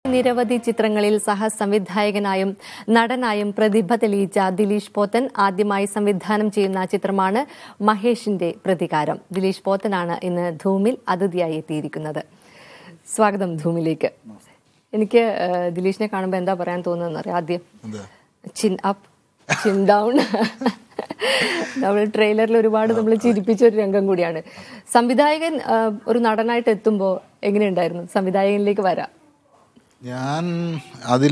നിരവധി ചിത്രങ്ങളിൽ സഹസംവിധായകനായും നടനായും പ്രതിഭ തെളിയിച്ച ദിലീഷ് പോത്തൻ ആദ്യമായി സംവിധാനം ചെയ്യുന്ന ചിത്രമാണ് മഹേഷിന്റെ പ്രതികാരം ദിലീഷ് പോത്തനാണ് ഇന്ന് ധൂമിൽ അതിഥിയായി എത്തിയിരിക്കുന്നത് സ്വാഗതം ധൂമിലേക്ക് എനിക്ക് ആ, ദിലീഷിനെ കാണുമ്പോൾ എന്താ പറയാൻ തോന്നുന്നറിയാം ആദ്യം ചിൻ അപ്പ് ചിൻ ഡൗൺ നമ്മൾ ട്രെയിലറിൽ ഒരുപാട് നമ്മൾ ചിരിപ്പിച്ച ഒരു രംഗം കൂടിയാണ് സംവിധായകൻ ആ, ഒരു നടനായിട്ട് എത്തുമ്പോൾ എങ്ങനെയുണ്ടായിരുന്നു സംവിധായകനിലേക്ക് വരാം ഞാൻ അതിൽ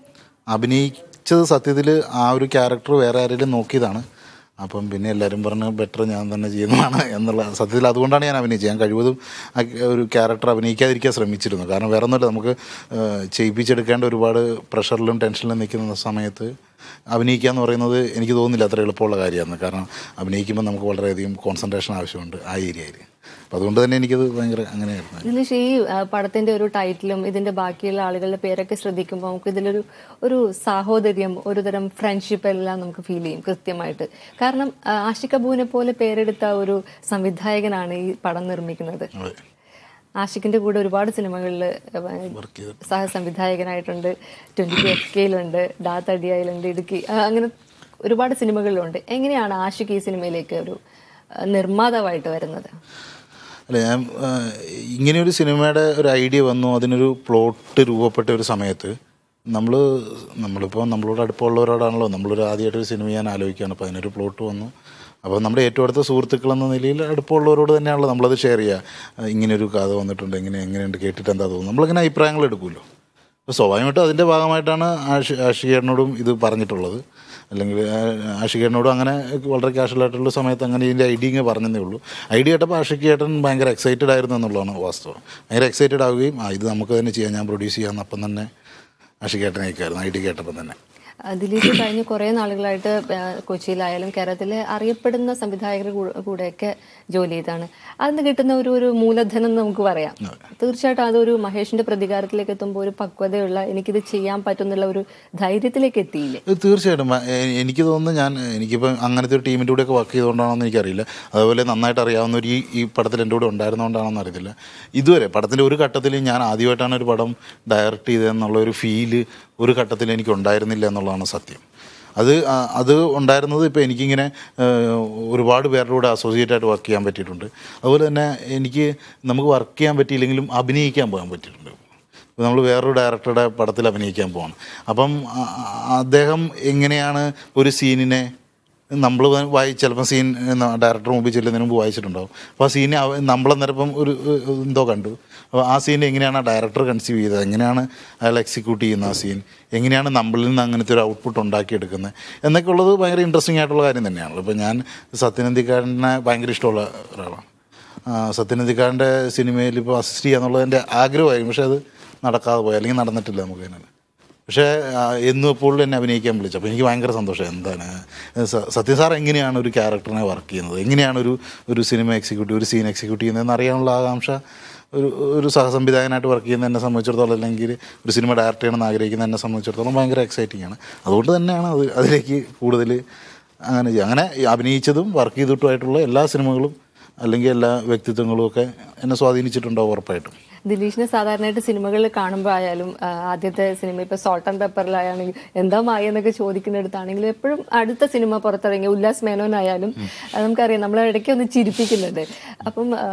അഭിനയിച്ചത് സത്യത്തിൽ ആ ഒരു ക്യാരക്ടർ വേറെ ആരെങ്കിലും നോക്കിയതാണ് അപ്പം പിന്നെ എല്ലാവരും പറഞ്ഞ് ബെറ്റർ ഞാൻ തന്നെ ചെയ്യുന്നതാണ് എന്നുള്ള സത്യത്തിൽ അതുകൊണ്ടാണ് ഞാൻ അഭിനയിച്ചത് ഞാൻ കഴിവതും ആ ഒരു ക്യാരക്ടർ അഭിനയിക്കാതിരിക്കാൻ ശ്രമിച്ചിരുന്നു കാരണം വേറെ ഒന്നുമില്ല നമുക്ക് ഏഹ്, ചെയ്യിപ്പിച്ചെടുക്കേണ്ട ഒരുപാട് പ്രഷറിലും ടെൻഷനിലും നിൽക്കുന്ന സമയത്ത് അഭിനയിക്കുക എന്ന് പറയുന്നത് എനിക്ക് തോന്നുന്നില്ല അത്ര എളുപ്പമുള്ള കാര്യമാണ് കാരണം അഭിനയിക്കുമ്പോൾ നമുക്ക് വളരെയധികം കോൺസെൻട്രേഷൻ ആവശ്യമുണ്ട് ആ ഏരിയയിൽ അപ്പം അതുകൊണ്ട് തന്നെ എനിക്കത് ഭയങ്കര അങ്ങനെയായിരുന്നു ദിലീഷ് ഈ ആ, പടത്തിന്റെ ഒരു ടൈറ്റിലും ഇതിന്റെ ബാക്കിയുള്ള ആളുകളുടെ പേരൊക്കെ ശ്രദ്ധിക്കുമ്പോൾ നമുക്ക് ഇതിലൊരു ഒരു സാഹോദര്യം ഒരു തരം ഫ്രണ്ട്ഷിപ്പ് എല്ലാം നമുക്ക് ഫീൽ ചെയ്യും കൃത്യമായിട്ട് കാരണം ആ, ആഷിഖ് അബുവിനെ പോലെ പേരെടുത്ത ഒരു സംവിധായകനാണ് ഈ പടം നിർമ്മിക്കുന്നത് അതെ ആഷിഖിന്റെ കൂടെ ഒരുപാട് സിനിമകളിൽ വർക്ക് ചെയ്ത് സഹസംവിധായകനായിട്ടുണ്ട് ട്വന്റി എഫ് കെയിലുണ്ട് ഡാത്തടിയായിലുണ്ട് ഇടുക്കി ആ, അങ്ങനെ ഒരുപാട് സിനിമകളിലുണ്ട് എങ്ങനെയാണ് ആഷിഖ് ഈ സിനിമയിലേക്ക് ഒരു ആ, നിർമ്മാതാവായിട്ട് വരുന്നത് അല്ല ഞാൻ ആ, ഇങ്ങനെയൊരു സിനിമയുടെ ഒരു ഐഡിയ വന്നു അതിനൊരു പ്ലോട്ട് രൂപപ്പെട്ട ഒരു സമയത്ത് നമ്മൾ നമ്മളിപ്പോൾ നമ്മളോട് അടുപ്പമുള്ളവരോടാണല്ലോ നമ്മളൊരു ആദ്യമായിട്ടൊരു സിനിമ ഞാൻ ആലോചിക്കുകയാണ് അപ്പോൾ അതിനൊരു പ്ലോട്ട് വന്നു അപ്പോൾ നമ്മുടെ ഏറ്റവും അടുത്ത സുഹൃത്തുക്കൾ എന്ന നിലയിൽ അടുപ്പമുള്ളവരോട് തന്നെയാണല്ലോ നമ്മളത് ഷെയർ ചെയ്യുക ഇങ്ങനെയൊരു കഥ വന്നിട്ടുണ്ട് ഇങ്ങനെ എങ്ങനെയുണ്ട് കേട്ടിട്ട് എന്താ തോന്നുന്നു നമ്മളിങ്ങനെ അഭിപ്രായങ്ങൾ എടുക്കുമല്ലോ അപ്പോൾ സ്വാഭാവികമായിട്ടും അതിൻ്റെ ഭാഗമായിട്ടാണ് ആഷി ആഷികേട്ടനോടും ഇത് പറഞ്ഞിട്ടുള്ളത് അല്ലെങ്കിൽ ആഷികേട്ടനോടും അങ്ങനെ വളരെ കാഷ്വലായിട്ടുള്ള സമയത്ത് അങ്ങനെ ഇതിൻ്റെ ഐഡിയ ഇങ്ങനെ പറഞ്ഞതേ ഉള്ളൂ ഐഡിയ കേട്ടപ്പോൾ ആഷിക്കേട്ടൻ ഭയങ്കര എക്സൈറ്റഡ് ആയിരുന്നു എന്നുള്ളതാണ് വാസ്തവം ഭയങ്കര എക്സൈറ്റഡ് ആവുകയും ആ ഇത് നമുക്ക് തന്നെ ചെയ്യാം ഞാൻ പ്രൊഡ്യൂസ് ചെയ്യാമെന്ന് അപ്പം തന്നെ ആഷിക്കേട്ടനെ അയക്കായിരുന്നു ഐഡിയ കേട്ടപ്പം തന്നെ ആ, ദിലീപ് കഴിഞ്ഞ കുറേ നാളുകളായിട്ട് ആ, കൊച്ചിയിലായാലും കേരളത്തിലെ അറിയപ്പെടുന്ന സംവിധായകരുടെ കൂടെ- കൂടെയൊക്കെ ജോലി ചെയ്താണ് അതിന് കിട്ടുന്ന ഒരു ഒരു മൂലധനം എന്ന് നമുക്ക് പറയാം തീർച്ചയായിട്ടും അതൊരു മഹേഷിന്റെ പ്രതികാരത്തിലേക്ക് എത്തുമ്പോൾ ഒരു പക്വതയുള്ള എനിക്കിത് ചെയ്യാൻ പറ്റുന്നുള്ള ഒരു ധൈര്യത്തിലേക്ക് എത്തിയില്ലേ ഇത് തീർച്ചയായിട്ടും എ- എനിക്ക് തോന്നുന്നു ഞാൻ എനിക്കിപ്പോൾ അങ്ങനത്തെ ഒരു ടീമിൻ്റെ കൂടെയൊക്കെ വർക്ക് ചെയ്തുകൊണ്ടാണെന്ന് എനിക്കറിയില്ല അതുപോലെ നന്നായിട്ട് അറിയാവുന്ന ഒരു ഈ ഈ പടത്തിൽ എൻ്റെ കൂടെ ഉണ്ടായിരുന്നുകൊണ്ടാണെന്ന് അറിയത്തില്ല ഇതുവരെ പടത്തിൻ്റെ ഒരു ഘട്ടത്തിൽ ഞാൻ ആദ്യമായിട്ടാണ് ഒരു പടം ഡയറക്റ്റ് ചെയ്തതെന്നുള്ള ഒരു ഫീല് ഒരു ഘട്ടത്തിൽ എനിക്ക് ഉണ്ടായിരുന്നില്ല എന്നുള്ളതാണ് സത്യം അത് ആ, അത് ഉണ്ടായിരുന്നത് ഇപ്പോൾ എനിക്കിങ്ങനെ ഏഹ്, ഒരുപാട് പേരുടെ കൂടെ അസോസിയേറ്റ് ആയിട്ട് വർക്ക് ചെയ്യാൻ പറ്റിയിട്ടുണ്ട് അതുപോലെ തന്നെ എനിക്ക് നമുക്ക് വർക്ക് ചെയ്യാൻ പറ്റിയില്ലെങ്കിലും അഭിനയിക്കാൻ പോകാൻ പറ്റിയിട്ടുണ്ട് നമ്മൾ വേറൊരു ഡയറക്ടറുടെ പടത്തിൽ അഭിനയിക്കാൻ പോവാണ് അപ്പം ആ- ആ- അദ്ദേഹം എങ്ങനെയാണ് ഒരു സീനിനെ നമ്മൾ വായി ചിലപ്പോൾ സീൻ ഡയറക്ടർ മുമ്പിൽ ചെല്ലുന്നതിന് മുമ്പ് വായിച്ചിട്ടുണ്ടാവും അപ്പോൾ ആ സീനെ നമ്മളന്നേരപ്പം ഒരു ഒരു എന്തോ കണ്ടു അപ്പോൾ ആ സീൻ എങ്ങനെയാണ് ആ ഡയറക്ടർ കൺസീവ് ചെയ്തത് എങ്ങനെയാണ് അയാൾ എക്സിക്യൂട്ട് ചെയ്യുന്ന ആ സീൻ എങ്ങനെയാണ് നമ്മളിൽ നിന്ന് അങ്ങനത്തെ ഒരു ഔട്ട്പുട്ട് ഉണ്ടാക്കിയെടുക്കുന്നത് എന്നൊക്കെ ഉള്ളത് ഭയങ്കര ഇൻട്രസ്റ്റിംഗ് ആയിട്ടുള്ള കാര്യം തന്നെയാണല്ലോ ഇപ്പോൾ ഞാൻ സത്യനന്ദിക്കാരനെ ഭയങ്കര ഇഷ്ടമുള്ള ഒരാളാണ് ആ, സത്യനന്ദിക്കാരൻ്റെ സിനിമയിൽ ഇപ്പോൾ അസിസ്റ്റ് ചെയ്യാന്നുള്ളത് എൻ്റെ ആഗ്രഹമായിരുന്നു പക്ഷേ അത് നടക്കാതെ പോയി അല്ലെങ്കിൽ നടന്നിട്ടില്ല നമുക്ക് അതിന് പക്ഷേ ആ, എന്നും എപ്പോഴും എന്നെ അഭിനയിക്കാൻ വിളിച്ചു അപ്പോൾ എനിക്ക് ഭയങ്കര സന്തോഷം എന്താണ് സ- സത്യ സാർ എങ്ങനെയാണ് ഒരു ക്യാരക്ടറിനെ വർക്ക് ചെയ്യുന്നത് എങ്ങനെയാണ് ഒരു ഒരു സിനിമ എക്സിക്യൂട്ട് ഒരു സീൻ എക്സിക്യൂട്ട് ചെയ്യുന്നതെന്ന് അറിയാനുള്ള ആകാംക്ഷ ഒരു ഒരു സഹസംവിധായകനായിട്ട് വർക്ക് ചെയ്യുന്ന എന്നെ സംബന്ധിച്ചിടത്തോളം അല്ലെങ്കിൽ ഒരു സിനിമ ഡയറക്റ്റ് ചെയ്യണമെന്ന് ആഗ്രഹിക്കുന്ന എന്നെ സംബന്ധിച്ചിടത്തോളം ഭയങ്കര എക്സൈറ്റിംഗ് ആണ് അതുകൊണ്ട് തന്നെയാണ് അത് അതിലേക്ക് കൂടുതൽ അങ്ങനെ ചെയ്യുക അങ്ങനെ ഈ അഭിനയിച്ചതും വർക്ക് ചെയ്തിട്ടുമായിട്ടുള്ള എല്ലാ സിനിമകളും അല്ലെങ്കിൽ എല്ലാ വ്യക്തിത്വങ്ങളും ഒക്കെ എന്നെ സ്വാധീനിച്ചിട്ടുണ്ടാവും ഉറപ്പായിട്ടും ദിലീഷിനെ സാധാരണയായിട്ട് സിനിമകളിൽ കാണുമ്പോൾ ആയാലും ആ, ആദ്യത്തെ സിനിമ ഇപ്പൊ സോൾട്ട് ആൻഡ് പെപ്പറിലായാണെങ്കിൽ എന്താ മായ എന്നൊക്കെ ചോദിക്കുന്നിടത്താണെങ്കിലും എപ്പോഴും അടുത്ത സിനിമ പുറത്തിറങ്ങിയ ഉല്ലാസ് മേനോനായാലും ആ, നമുക്കറിയാം നമ്മളെ ഇടയ്ക്ക് ഒന്ന് ചിരിപ്പിക്കുന്നുണ്ട് അപ്പം ആ,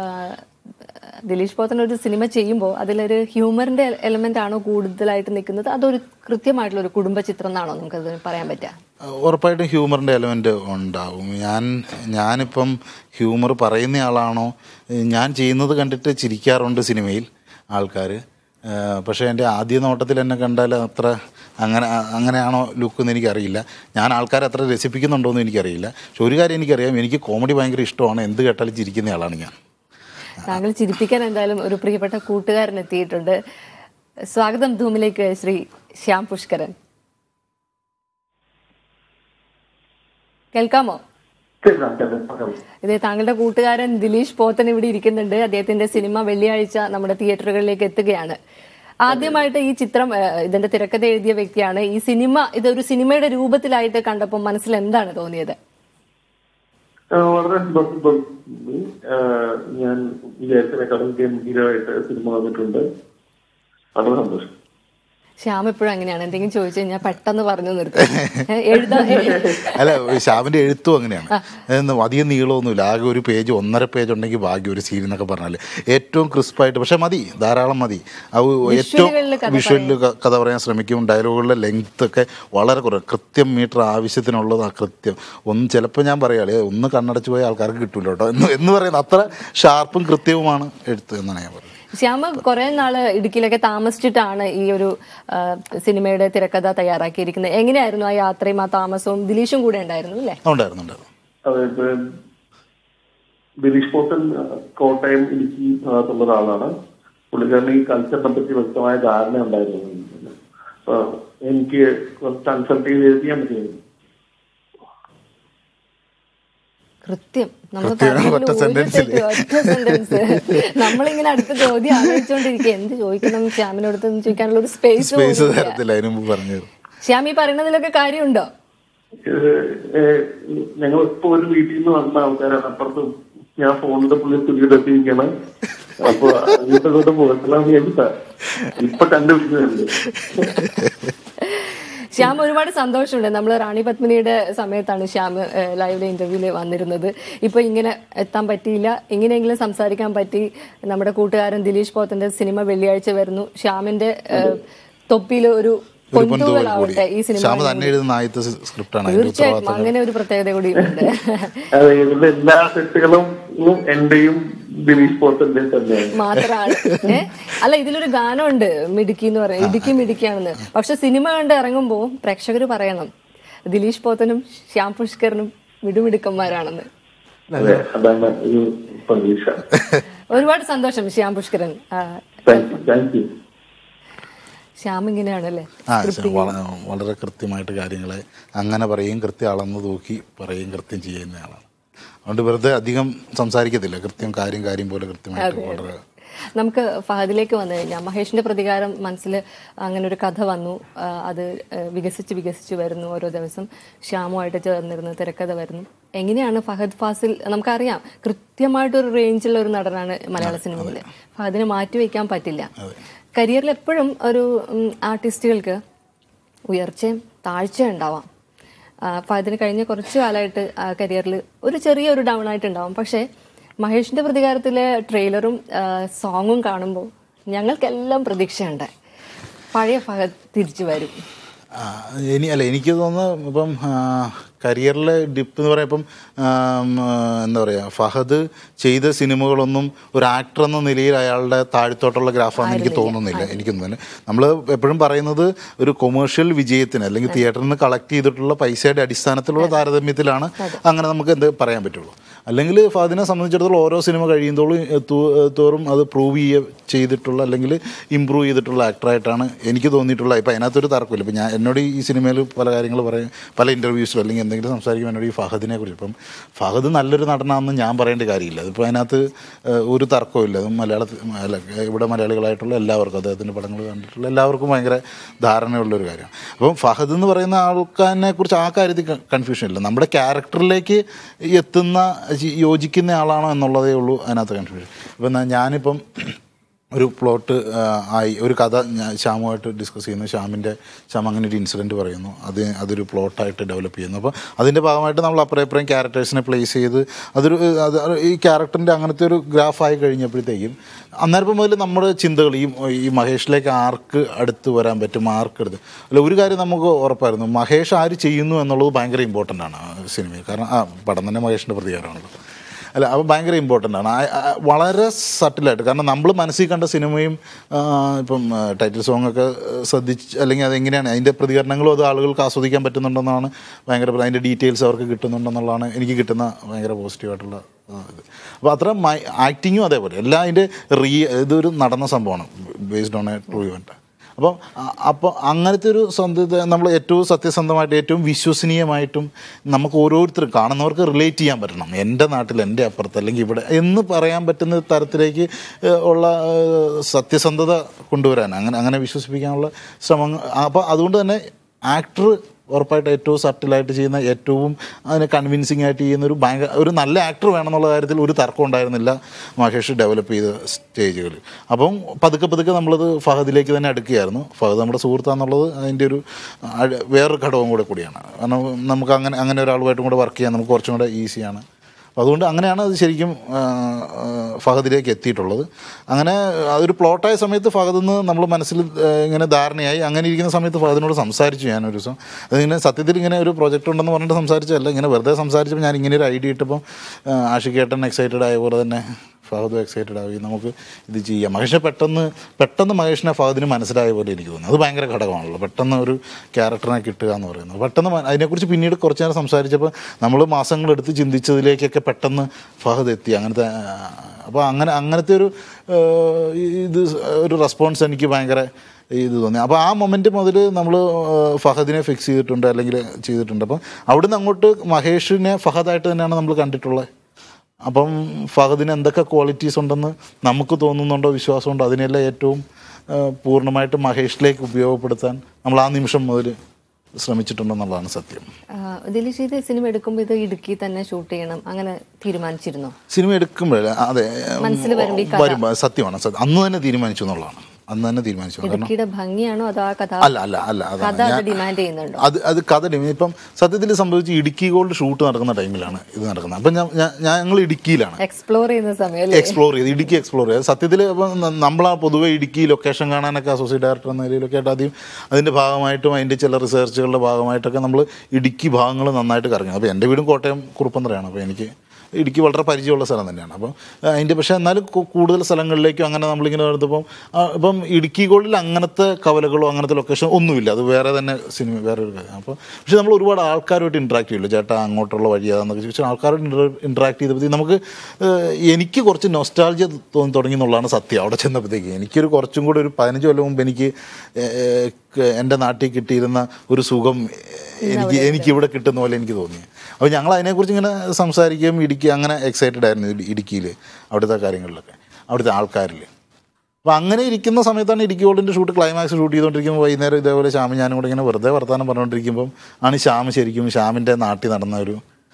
ദിലീഷ് പോത്തൻ ഒരു സിനിമ ചെയ്യുമ്പോൾ അതിലൊരു ഹ്യൂമറിന്റെ എലമെന്റ് ആണോ കൂടുതലായിട്ട് നിൽക്കുന്നത് അതൊരു കൃത്യമായിട്ടുള്ള ഒരു കുടുംബ ചിത്രം എന്നാണോ നമുക്കത് പറയാൻ പറ്റുക ഉറപ്പായിട്ടും ഹ്യൂമറിൻ്റെ എലമെൻ്റ് ഉണ്ടാവും ഞാൻ ഞാനിപ്പം ഹ്യൂമർ പറയുന്ന ആളാണോ ഞാൻ ചെയ്യുന്നത് കണ്ടിട്ട് ചിരിക്കാറുണ്ട് സിനിമയിൽ ആൾക്കാർ പക്ഷേ എൻ്റെ ആദ്യ നോട്ടത്തിൽ എന്നെ കണ്ടാൽ അത്ര അങ്ങനെ അങ്ങനെയാണോ ലുക്ക് എന്ന് എനിക്കറിയില്ല ഞാൻ ആൾക്കാരെ അത്ര രസിപ്പിക്കുന്നുണ്ടോ എന്ന് എനിക്കറിയില്ല പക്ഷെ ഒരു കാര്യം എനിക്കറിയാം എനിക്ക് കോമഡി ഭയങ്കര ഇഷ്ടമാണ് എന്ത് കേട്ടാലും ചിരിക്കുന്ന ആളാണ് ഞാൻ താങ്കൾ ചിരിപ്പിക്കാൻ എന്തായാലും ഒരു പ്രിയപ്പെട്ട കൂട്ടുകാരൻ എത്തിയിട്ടുണ്ട് സ്വാഗതം ധൂമിലേക്ക് ശ്രീ ശ്യാം പുഷ്കരൻ കേൾക്കാമോ കേൾക്കാം കേൾക്കാം പറയാം ഇത് താങ്കളുടെ കൂട്ടുകാരൻ ദിലീഷ് പോത്തൻ ഇവിടെ ഇരിക്കുന്നുണ്ട് അദ്ദേഹത്തിന്റെ സിനിമ വെള്ളിയാഴ്ച നമ്മുടെ തിയേറ്ററുകളിലേക്ക് എത്തുകയാണ് ആദ്യമായിട്ട് ഈ ചിത്രം ഏഹ്, ഇതിന്റെ തിരക്കഥ എഴുതിയ വ്യക്തിയാണ് ഈ സിനിമ ഇതൊരു സിനിമയുടെ രൂപത്തിലായിട്ട് കണ്ടപ്പോൾ മനസ്സിൽ എന്താണ് തോന്നിയത് ആ, വളരെ സന്തോഷം തോന്നി ആ, ഞാൻ വിചാരിച്ചതിനേക്കാളും ഗംഭീരമായിട്ട് സിനിമ വന്നിട്ടുണ്ട് വളരെ സന്തോഷം ശ്യാം എപ്പോഴും അങ്ങനെയാണ് എന്തെങ്കിലും ചോദിച്ചു കഴിഞ്ഞാൽ പെട്ടെന്ന് പറഞ്ഞു നിർത്തും ഏ, എഴുതാ അല്ല ശ്യാമിന്റെ എഴുത്തും അങ്ങനെയാണ് അതൊന്നും അധികം നീളമൊന്നുമില്ല ആകെ ഒരു പേജ് ഒന്നര പേജ് ഉണ്ടെങ്കിൽ ഭാഗ്യം ഒരു സീൻ എന്നൊക്കെ പറഞ്ഞാൽ ഏറ്റവും ക്രിസ്പായിട്ട് പക്ഷെ മതി ധാരാളം മതി അത് ഏറ്റവും വിഷ്വലുകളിൽ കഥ വിഷ്വലിൽ കഥ പറയാൻ ശ്രമിക്കും ഡയലോഗുകളുടെ ലെങ്ത് ഒക്കെ വളരെ കുറവ് കൃത്യം മീറ്റർ ആവശ്യത്തിനുള്ളത് ആ കൃത്യം ഒന്ന് ചിലപ്പോൾ ഞാൻ പറയാളേ ഒന്ന് കണ്ണടച്ച് പോയ ആൾക്കാർക്ക് കിട്ടൂല കേട്ടോ എന്ന് എന്ന് പറയുന്നത് അത്ര ഷാർപ്പും കൃത്യവുമാണ് എഴുത്ത് എന്നാണ് ഞാൻ പറയുന്നത് ശ്യാമ കുറെ നാള് ഇടുക്കിയിലൊക്കെ താമസിച്ചിട്ടാണ് ഈ ഒരു ആ, സിനിമയുടെ തിരക്കഥ തയ്യാറാക്കിയിരിക്കുന്നത് എങ്ങനെയായിരുന്നു ആ യാത്രയും ആ താമസവും ദിലീഷും കൂടെ ഉണ്ടായിരുന്നു അല്ലേ ഉണ്ടായിരുന്നു ഉണ്ടായിരുന്നു അതായത് ദിലീഷ് പോത്തൻ കോട്ടയം ഇടുക്കി ഭാഗത്തുള്ള ഒരാളാണ് പുള്ളിക്കാരന് ഈ കൾച്ചറിനെ പറ്റി വ്യക്തമായ ധാരണ ഉണ്ടായിരുന്നു അപ്പൊ എനിക്ക് കുറച്ച് കൺസൾട്ട് ചെയ്ത് എഴുതിയാൻ പറ്റിയിരുന്നു കൃത്യം നമ്മൾ കൃത്യം, പറഞ്ഞതിൽ ഒറ്റ ഒരു sentence ല്. തെറ്റ്, ഒറ്റ സെന്റൻസ് നമ്മളിങ്ങനെ അടുത്ത ചോദ്യം ആലോചിച്ചുകൊണ്ടിരിക്കുക എന്ത് ചോദിക്കണം ശ്യാമിനടുത്ത് എന്ന് ചോദിക്കാനുള്ള ഒരു സ്പേസ് സ്പേസ് തരത്തില്ല അതിന് മുമ്പ് പറഞ്ഞു ശ്യാം ഈ പറയുന്നതിലൊക്കെ കാര്യമുണ്ടോ ഞങ്ങൾ ഇപ്പൊ ഒരു വീട്ടിൽ നിന്ന് വന്ന ആൾക്കാരാണ് അപ്പുറത്ത് ഞാൻ ഫോണിന്റെ പുള്ളി സ്റ്റുഡിയോയിൽ എത്തിയിരിക്കാണ് അപ്പൊ അങ്ങോട്ട് പോകണം വിചാരിച്ചാ ഇപ്പൊ കണ്ടുപിടിക്കുന്നുണ്ട് ശ്യാം ഒരുപാട് സന്തോഷമുണ്ട് നമ്മൾ റാണി പത്മിനിയുടെ സമയത്താണ് ശ്യാം ലൈവിലെ ഇന്റർവ്യൂവിൽ വന്നിരുന്നത് ഇപ്പൊ ഇങ്ങനെ എത്താൻ പറ്റിയില്ല ഇങ്ങനെയെങ്കിലും സംസാരിക്കാൻ പറ്റി നമ്മുടെ കൂട്ടുകാരൻ ദിലീഷ് പോത്തന്റെ സിനിമ വെള്ളിയാഴ്ച വരുന്നു ശ്യാമിന്റെ തൊപ്പിയിൽ ഒരു ഒരു പൊന്തൂവൽ കൂടി പൊന്തൂവലാവട്ടെ ഈ സിനിമ ശ്യാമ തന്നെ എഴുതുന്ന ആദ്യത്തെ സ്ക്രിപ്റ്റാണ് അതിന്റെ തീർച്ചയായിട്ടും ഉത്തരവാദിത്തം അങ്ങനെ ഒരു പ്രത്യേകത കൂടി ഉണ്ട് അതെ ഇതിന്റെ എല്ലാ സെറ്റുകളും എന്റെയും ദിലീഷ് പോത്തന്റെ തന്നെയാണ് മാത്രമാണ് ഏ? അല്ല ഇതിലൊരു ഗാനമുണ്ട് മിടുക്കി എന്ന് പറയുന്നത് ഇടുക്കി മിടുക്കിയാണെന്ന് പക്ഷെ സിനിമ കണ്ട് ഇറങ്ങുമ്പോൾ പ്രേക്ഷകർ പറയണം ദിലീഷ് പോത്തനും ശ്യാം പുഷ്കറിനും മിടുമിടുക്കന്മാരാണെന്ന് അതെ അതാണ് ഒരു പ്രതീക്ഷ ഒരുപാട് സന്തോഷം ശ്യാം പുഷ്കരൻ ആ, thank you thank you Shyam ഇങ്ങനെയാണല്ലേ ആ ശരി. വള- വളരെ കൃത്യമായിട്ട് കാര്യങ്ങളെ അങ്ങനെ പറയും കൃത്യം അളന്ന് തൂക്കി പറയും കൃത്യം ചെയ്യുന്ന ആളാണ് അതുകൊണ്ട് വെറുതെ അധികം സംസാരിക്കത്തില്ല കൃത്യം കാര്യം കാര്യം പോലെ കൃത്യമായിട്ട് വളരെ നമുക്ക് ഫഹദിലേക്ക് വന്നു കഴിഞ്ഞാൽ മഹേഷിന്റെ പ്രതികാരം മനസ്സിൽ അങ്ങനെ ഒരു കഥ വന്നു ആ, അത് ആ, വികസിച്ച് വികസിച്ച് വരുന്നു ഓരോ ദിവസം ശ്യാമുമായിട്ട് ചേർന്നിരുന്നു തിരക്കഥ വരുന്നു എങ്ങനെയാണ് ഫഹദ് ഫാസിൽ നമുക്കറിയാം കൃത്യമായിട്ടൊരു റേഞ്ചുള്ള ഒരു നടനാണ് മലയാള സിനിമയിൽ ഫഹദിനെ മാറ്റിവെക്കാൻ പറ്റില്ല കരിയറിൽ എപ്പോഴും ഒരു ഉം, ആർട്ടിസ്റ്റുകൾക്ക് ഉയർച്ചയും താഴ്ചയും ഉണ്ടാവാം അപ്പോൾ അതിന് കഴിഞ്ഞ കുറച്ച് കാലമായിട്ട് കരിയറിൽ ഒരു ചെറിയൊരു ഡൗൺ ആയിട്ടുണ്ടാവും പക്ഷേ മഹേഷിന്റെ പ്രതികാരത്തിലെ ട്രെയിലറും ആ, സോങ്ങും കാണുമ്പോൾ ഞങ്ങൾക്കെല്ലാം പ്രതീക്ഷയുണ്ട് പഴയ ഫഹദ് തിരിച്ചു വരും ആ, ഇനി അല്ല എനിക്ക് തോന്നുന്നു ഇപ്പം കരിയറിലെ ഡിപ്പ് എന്ന് പറയാം ഇപ്പം ആം, ആ, എന്താ പറയുക ഫഹദ് ചെയ്ത സിനിമകളൊന്നും ഒരു ആക്ടർ എന്ന നിലയിൽ അയാളുടെ താഴ്ത്തോട്ടുള്ള ഗ്രാഫാണെന്ന് എനിക്ക് തോന്നുന്നില്ല എനിക്കൊന്നും തന്നെ നമ്മൾ എപ്പോഴും പറയുന്നത് ഒരു കൊമേഴ്ഷ്യൽ വിജയത്തിന് അല്ലെങ്കിൽ തിയേറ്ററിൽ നിന്ന് കളക്ട് ചെയ്തിട്ടുള്ള പൈസയുടെ അടിസ്ഥാനത്തിലുള്ള താരതമ്യത്തിലാണ് അങ്ങനെ നമുക്ക് എന്ത് പറയാൻ പറ്റുള്ളൂ അല്ലെങ്കിൽ ഫഹദിനെ സംബന്ധിച്ചിടത്തോളം ഓരോ സിനിമ കഴിയുമ്പോഴും തോറും അത് പ്രൂവ് ചെയ്യ ചെയ്തിട്ടുള്ള അല്ലെങ്കിൽ ഇമ്പ്രൂവ് ചെയ്തിട്ടുള്ള ആക്ടറായിട്ടാണ് എനിക്ക് തോന്നിയിട്ടുള്ള ഇപ്പം അതിനകത്തൊരു തർക്കമില്ല ഇപ്പം ഞാൻ എന്നോട് ഈ സിനിമയിൽ പല കാര്യങ്ങൾ പറയും പല ഇൻ്റർവ്യൂസിലും അല്ലെങ്കിൽ എന്തെങ്കിലും സംസാരിക്കുമ്പോൾ എന്നോട് ഈ ഫഹദിനെ കുറിച്ച് ഇപ്പം ഫഹദ് നല്ലൊരു നടനാണെന്ന് ഞാൻ പറയേണ്ട കാര്യമില്ല അതിപ്പോൾ അതിനകത്ത് ഏഹ്, ഒരു തർക്കവും ഇല്ല അത് മലയാളത്തിൽ അല്ല ഇവിടെ മലയാളികളായിട്ടുള്ള എല്ലാവർക്കും അദ്ദേഹത്തിൻ്റെ പടങ്ങൾ കണ്ടിട്ടുള്ള എല്ലാവർക്കും ഭയങ്കര ധാരണയുള്ളൊരു കാര്യമാണ് അപ്പം ഫഹദ് എന്ന് പറയുന്ന ആൾക്കാരെ കുറിച്ച് ആ കാര്യത്തിൽ കൺഫ്യൂഷൻ ഇല്ല നമ്മുടെ ക്യാരക്ടറിലേക്ക് എത്തുന്ന ജി- യോജിക്കുന്ന ആളാണോ എന്നുള്ളതേ ഉള്ളൂ അതിനകത്ത് കൺഫ്യൂഷൻ ഇപ്പം ഞാൻ- ഞാനിപ്പം ഒരു പ്ലോട്ട് ആയി ഒരു കഥ ഞാൻ ശ്യാമുമായിട്ട് ഡിസ്കസ് ചെയ്യുന്നു ശ്യാമിൻ്റെ ശ്യാം അങ്ങനെ ഒരു ഇൻസിഡൻറ്റ് പറയുന്നു അത് അതൊരു പ്ലോട്ടായിട്ട് ഡെവലപ്പ് ചെയ്യുന്നു അപ്പോൾ അതിൻ്റെ ഭാഗമായിട്ട് നമ്മൾ അപ്പുറം ഇപ്പുറം ക്യാരക്ടേഴ്സിനെ പ്ലേസ് ചെയ്ത് അതൊരു അത് ഈ ക്യാരക്ടറിൻ്റെ അങ്ങനത്തെ ഒരു ഗ്രാഫായി കഴിഞ്ഞപ്പോഴത്തേക്കും അന്നേരം മുതൽ നമ്മുടെ ചിന്തകൾ ഈ ഈ മഹേഷിലേക്ക് ആർക്ക് അടുത്ത് വരാൻ പറ്റും ആർക്ക് അടുത്ത് അല്ല ഒരു കാര്യം നമുക്ക് ഉറപ്പായിരുന്നു മഹേഷ് ആര് ചെയ്യുന്നു എന്നുള്ളത് ഭയങ്കര ഇമ്പോർട്ടൻ്റ് ആണ് ആ സിനിമയിൽ കാരണം ആ പടം തന്നെ മഹേഷിൻ്റെ പ്രതികാരമാണല്ലോ അല്ല അപ്പോൾ ഭയങ്കര ഇമ്പോർട്ടൻ്റ് ആണ് ആ- ആ- വളരെ സട്ടിലായിട്ട് കാരണം നമ്മൾ മനസ്സിൽ കണ്ട സിനിമയും ആ, ഇപ്പം ടൈറ്റിൽ സോങ് ഒക്കെ ശ്രദ്ധിച്ച് അല്ലെങ്കിൽ അതെങ്ങനെയാണ് അതിൻ്റെ പ്രതികരണങ്ങളും അത് ആളുകൾക്ക് ആസ്വദിക്കാൻ പറ്റുന്നുണ്ടെന്നാണ് ഭയങ്കര അതിൻ്റെ ഡീറ്റെയിൽസ് അവർക്ക് കിട്ടുന്നുണ്ടെന്നുള്ളതാണ് എനിക്ക് കിട്ടുന്ന ഭയങ്കര പോസിറ്റീവായിട്ടുള്ള ആ, ഇത് അപ്പോൾ അത്ര ആക്ടിങ്ങും അതേപോലെ എല്ലാം അതിൻ്റെ റീ ഇതൊരു നടന്ന സംഭവമാണ് based on a true event അപ്പം അപ്പോൾ അങ്ങനത്തെ ഒരു സ്വന്തത നമ്മൾ ഏറ്റവും സത്യസന്ധമായിട്ട് ഏറ്റവും വിശ്വസനീയമായിട്ടും നമുക്ക് ഓരോരുത്തരും കാണുന്നവർക്ക് റിലേറ്റ് ചെയ്യാൻ പറ്റണം എൻ്റെ നാട്ടിൽ എൻ്റെ അപ്പുറത്ത് അല്ലെങ്കിൽ ഇവിടെ എന്ന് പറയാൻ പറ്റുന്ന തരത്തിലേക്ക് ഏഹ്, ഉള്ള ഏഹ്, സത്യസന്ധത കൊണ്ടുവരാൻ അങ്ങനെ അങ്ങനെ വിശ്വസിപ്പിക്കാനുള്ള ശ്രമങ്ങൾ അപ്പോൾ അതുകൊണ്ട് തന്നെ ആക്ടർ ഉറപ്പായിട്ട് ഏറ്റവും സട്ടിലായിട്ട് ചെയ്യുന്ന ഏറ്റവും അതിനെ കൺവിൻസിങ് ആയിട്ട് ചെയ്യുന്ന ഒരു ഭയങ്കര ഒരു നല്ല ആക്ടർ വേണമെന്നുള്ള കാര്യത്തിൽ ഒരു തർക്കം ഉണ്ടായിരുന്നില്ല മഹേഷ് ഡെവലപ്പ് ചെയ്ത സ്റ്റേജുകൾ അപ്പം പതുക്കെ പതുക്കെ നമ്മളത് ഫഹദിലേക്ക് തന്നെ അടുക്കുകയായിരുന്നു ഫഹദ് നമ്മുടെ സുഹൃത്താന്നുള്ളത് അതിൻ്റെ ഒരു അഴ- വേറൊരു ഘടകം കൂടെ കൂടിയാണ് കാരണം നമുക്ക് അങ്ങനെ അങ്ങനെ ഒരാളുമായിട്ടും കൂടെ വർക്ക് ചെയ്യാൻ നമുക്ക് കുറച്ചും കൂടെ ഈസിയാണ് അപ്പോൾ അതുകൊണ്ട് അങ്ങനെയാണ് അത് ശരിക്കും ആ, ആ, ഫഹദിലേക്ക് എത്തിയിട്ടുള്ളത് അങ്ങനെ അതൊരു പ്ലോട്ടായ സമയത്ത് ഫഹദിൽ നിന്ന് നമ്മൾ മനസ്സിൽ ആ, ഇങ്ങനെ ധാരണയായി അങ്ങനെ ഇരിക്കുന്ന സമയത്ത് ഫഹദിനോട് സംസാരിച്ചു ഞാൻ ഒരു ദിവസം അതിങ്ങനെ സത്യത്തിൽ ഇങ്ങനെ ഒരു പ്രൊജക്റ്റ് ഉണ്ടെന്ന് പറഞ്ഞിട്ട് സംസാരിച്ചതല്ല ഇങ്ങനെ വെറുതെ സംസാരിച്ചപ്പോൾ ഞാൻ ഇങ്ങനെ ഒരു ഐഡിയ ഇട്ടപ്പോൾ ആ, ആഷിക്കേട്ടൻ എക്സൈറ്റഡ് ആയ പോലെ തന്നെ ഫഹദും എക്സൈറ്റഡ് ആയി നമുക്ക് ഇത് ചെയ്യാം മഹേഷിനെ പെട്ടെന്ന് പെട്ടെന്ന് മഹേഷിനെ ഫഹദിന് മനസ്സിലായ പോലെ എനിക്ക് തോന്നുന്നു അത് ഭയങ്കര ഘടകമാണല്ലോ പെട്ടെന്ന് ഒരു ക്യാരക്ടറിനെ കിട്ടുക എന്ന് പറയുന്നത് പെട്ടെന്ന് മ- അതിനെക്കുറിച്ച് പിന്നീട് കുറച്ച് നേരം സംസാരിച്ചപ്പോൾ നമ്മൾ മാസങ്ങളെടുത്ത് ചിന്തിച്ചതിലേക്കൊക്കെ പെട്ടെന്ന് ഫഹദ് എത്തി അങ്ങനത്തെ അപ്പോൾ അങ്ങനെ അങ്ങനത്തെ ഒരു ഏഹ്, ഇത് ഒരു റെസ്പോൺസ് എനിക്ക് ഭയങ്കര ഇത് തോന്നി അപ്പോൾ ആ മൊമെൻറ്റ് മുതൽ നമ്മൾ ഫഹദിനെ ഫിക്സ് ചെയ്തിട്ടുണ്ട് അല്ലെങ്കിൽ ചെയ്തിട്ടുണ്ട് അപ്പം അവിടുന്ന് അങ്ങോട്ട് മഹേഷിനെ ഫഹദായിട്ട് തന്നെയാണ് നമ്മൾ കണ്ടിട്ടുള്ളത് അപ്പം ഫഹദിന് എന്തൊക്കെ ക്വാളിറ്റീസ് ഉണ്ടെന്ന് നമുക്ക് തോന്നുന്നുണ്ടോ വിശ്വാസമുണ്ടോ അതിനെല്ലാം ഏറ്റവും ആ, പൂർണ്ണമായിട്ട് മഹേഷിലേക്ക് ഉപയോഗപ്പെടുത്താൻ നമ്മൾ ആ നിമിഷം മുതൽ ശ്രമിച്ചിട്ടുണ്ടെന്നുള്ളതാണ് സത്യം ദിലീഷ് ഇത് സിനിമ എടുക്കുമ്പോൾ ഇത് ഇടുക്കി തന്നെ ഷൂട്ട് ചെയ്യണം അങ്ങനെ തീരുമാനിച്ചിരുന്നോ സിനിമ എടുക്കുമ്പോഴേ അതെ മനസ്സിൽ വരുമ്പോ ഈ കഥ. വരുമ്പോൾ സത്യമാണ് സത്യം അന്ന് തന്നെ തീരുമാനിച്ചു എന്നുള്ളതാണ് അന്ന് തന്നെ തീരുമാനിച്ചു കാരണം ഇടുക്കിയുടെ ഭംഗിയാണോ അതോ ആ കഥ അല്ല അല്ല അല്ല കഥ അതാണ് അത് ഞാൻ ഡിമാൻഡ് ചെയ്യുന്നുണ്ടോ അത് അത് കഥ ഡിമി ഇപ്പം സത്യത്തിൽ സംഭവിച്ച് ഇടുക്കി ഗോൾഡ് ഷൂട്ട് നടക്കുന്ന ടൈമിലാണ് ഇത് നടക്കുന്നത് അപ്പം ഞാൻ ഞാൻ- ഞങ്ങൾ ഇടുക്കിയിലാണ് എക്സ്പ്ലോർ ചെയ്യുന്ന സമയം അല്ലേ എക്സ്പ്ലോർ ചെയ്ത് ഇടുക്കി എക്സ്പ്ലോർ ചെയ്ത് സത്യത്തിൽ ഇപ്പം നമ്മളാ പൊതുവെ ഇടുക്കി ലൊക്കേഷൻ കാണാനൊക്കെ അസോസിയേറ്റ് ഡയറക്ടർ എന്ന നിലയിലൊക്കെ ആയിട്ട് ആദ്യം അതിൻ്റെ ഭാഗമായിട്ടും അതിൻ്റെ ചില റിസർച്ചുകളുടെ ഭാഗമായിട്ടൊക്കെ നമ്മൾ ഇടുക്കി ഭാഗങ്ങൾ നന്നായിട്ട് കറങ്ങി അപ്പോൾ എൻ്റെ വീടും കോട്ടയം കുറുപ്പന്തറയാണ് അപ്പോൾ എനിക്ക് ഇടുക്കി വളരെ പരിചയമുള്ള സ്ഥലം തന്നെയാണ് അപ്പം അതിൻ്റെ പക്ഷേ എന്നാലും കു- കൂടുതൽ സ്ഥലങ്ങളിലേക്കും അങ്ങനെ നമ്മളിങ്ങനെ എടുത്തപ്പം ആ, ഇപ്പം ഇടുക്കി ഗോൾഡിൽ അങ്ങനത്തെ കവലകളോ അങ്ങനത്തെ ലൊക്കേഷൻ ഒന്നുമില്ല അത് വേറെ തന്നെ സിനിമ വേറെ ഒരു കാര്യം അപ്പോൾ പക്ഷേ നമ്മൾ ഒരുപാട് ആൾക്കാരുമായിട്ട് ഇൻട്രാക്ട് ചെയ്യില്ല ചേട്ടാ അങ്ങോട്ടുള്ള വഴിയാന്നൊക്കെ ചോദിച്ചാൽ ആൾക്കാരോട് ഇൻട്രാക്ട് ചെയ്തപ്പോൾ നമുക്ക് ഏഹ്, എനിക്ക് കുറച്ച് നൊസ്റ്റാൾജിയ തോന്നി തുടങ്ങി എന്നുള്ളതാണ് സത്യം അവിടെ ചെന്നപ്പോഴത്തേക്ക് എനിക്കൊരു കുറച്ചും കൂടി ഒരു പതിനഞ്ച് കൊല്ലം മുമ്പ് എനിക്ക് ഏഹ്, ക- എൻ്റെ നാട്ടിൽ കിട്ടിയിരുന്ന ഒരു സുഖം എനിക്ക് എനിക്ക് ഇവിടെ കിട്ടുന്ന പോലെ എനിക്ക് തോന്നി അപ്പോൾ ഞങ്ങൾ അതിനെക്കുറിച്ച് ഇങ്ങനെ സംസാരിക്കുകയും ഇടുക്കി അങ്ങനെ എക്സൈറ്റഡ് ആയിരുന്നു ഇടു- ഇടുക്കിയിൽ അവിടുത്തെ കാര്യങ്ങളിലൊക്കെ അവിടുത്തെ ആൾക്കാരിൽ അപ്പോൾ അങ്ങനെ ഇരിക്കുന്ന സമയത്താണ് ഇടുക്കി ഗോൾഡിൻ്റെ ഷൂട്ട് ക്ലൈമാക്സ് ഷൂട്ട് ചെയ്തുകൊണ്ടിരിക്കുമ്പോൾ വൈകുന്നേരം ഇതേപോലെ ശ്യാമും ഞാനും കൂടെ ഇങ്ങനെ വെറുതെ വർത്തമാനം പറഞ്ഞുകൊണ്ടിരിക്കുമ്പം ആണ് ശ്യാം ശരിക്കും ശ്യാമിൻ്റെ നാട്ടിൽ നടന്ന ഒരു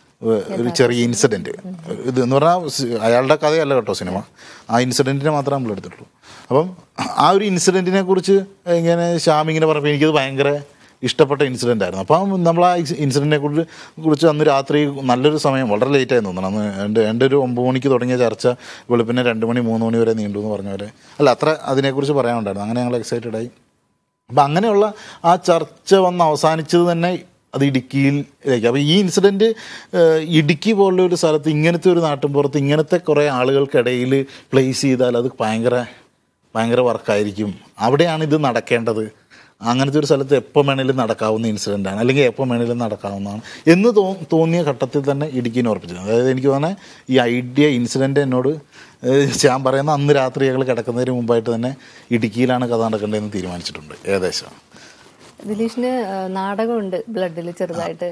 ഒരു ചെറിയ ഇൻസിഡൻറ്റ് ഇത് എന്ന് പറഞ്ഞാൽ സ് അയാളുടെ കഥയല്ല കേട്ടോ സിനിമ ആ ഇൻസിഡൻറ്റിനെ മാത്രമേ നമ്മൾ എടുത്തിട്ടുള്ളൂ അപ്പം ആ ഒരു ഇൻസിഡൻറ്റിനെ കുറിച്ച് ഇങ്ങനെ ശ്യാം ഇങ്ങനെ പറഞ്ഞപ്പോൾ എനിക്കത് ഭയങ്കര ഇഷ്ടപ്പെട്ട ഇൻസിഡൻ്റ് ആയിരുന്നു അപ്പം നമ്മൾ ആ ഇൻസിഡൻറ്റിനെ കുറിച്ച് കുറിച്ച് അന്ന് രാത്രി നല്ലൊരു സമയം വളരെ ലേറ്റ് ആയി തോന്നണം അന്ന് എൻ്റെ എൻ്റെ ഒരു ഒമ്പത് മണിക്ക് തുടങ്ങിയ ചർച്ച വെളുപ്പിനെ രണ്ട് മണി മൂന്ന് മണി വരെ നീണ്ടു എന്ന് പറഞ്ഞ പോലെ അല്ല അത്ര അതിനെക്കുറിച്ച് പറയാനുണ്ടായിരുന്നു അങ്ങനെ ഞങ്ങൾ എക്സൈറ്റഡ് ആയി അപ്പം അങ്ങനെയുള്ള ആ ചർച്ച വന്ന് അവസാനിച്ചത് തന്നെ അത് ഇടുക്കിയിലേക്ക് അപ്പോൾ ഈ ഇൻസിഡൻറ്റ് ഇടുക്കി പോലുള്ള ഒരു സ്ഥലത്ത് ഇങ്ങനത്തെ ഒരു നാട്ടിൻപുറത്ത് ഇങ്ങനത്തെ കുറേ ആളുകൾക്കിടയിൽ പ്ലേസ് ചെയ്താൽ അത് ഭയങ്കര ഭയങ്കര വർക്കായിരിക്കും അവിടെയാണ് ഇത് നടക്കേണ്ടത് അങ്ങനത്തെ ഒരു സ്ഥലത്ത് എപ്പോൾ വേണേലും നടക്കാവുന്ന ഇൻസിഡൻ്റ് ആണ് അല്ലെങ്കിൽ എപ്പോൾ വേണേലും നടക്കാവുന്നതാണ് എന്ന് തോ തോന്നിയ ഘട്ടത്തിൽ തന്നെ ഇടുക്കിനെ ഉറപ്പിച്ചത് അതായത് എനിക്ക് തോന്നുന്നത് ഈ ഐഡിയ ഇൻസിഡൻ്റ് എന്നോട് ഏഹ്, ഞാൻ പറയുന്ന അന്ന് രാത്രി ഞങ്ങൾ കിടക്കുന്നതിന് മുമ്പായിട്ട് തന്നെ ഇടുക്കിയിലാണ് കഥ നടക്കേണ്ടതെന്ന് തീരുമാനിച്ചിട്ടുണ്ട് ഏകദേശം ദിലീഷിന് ആ, നാടകമുണ്ട് ബ്ലഡിൽ ചെറുതായിട്ട്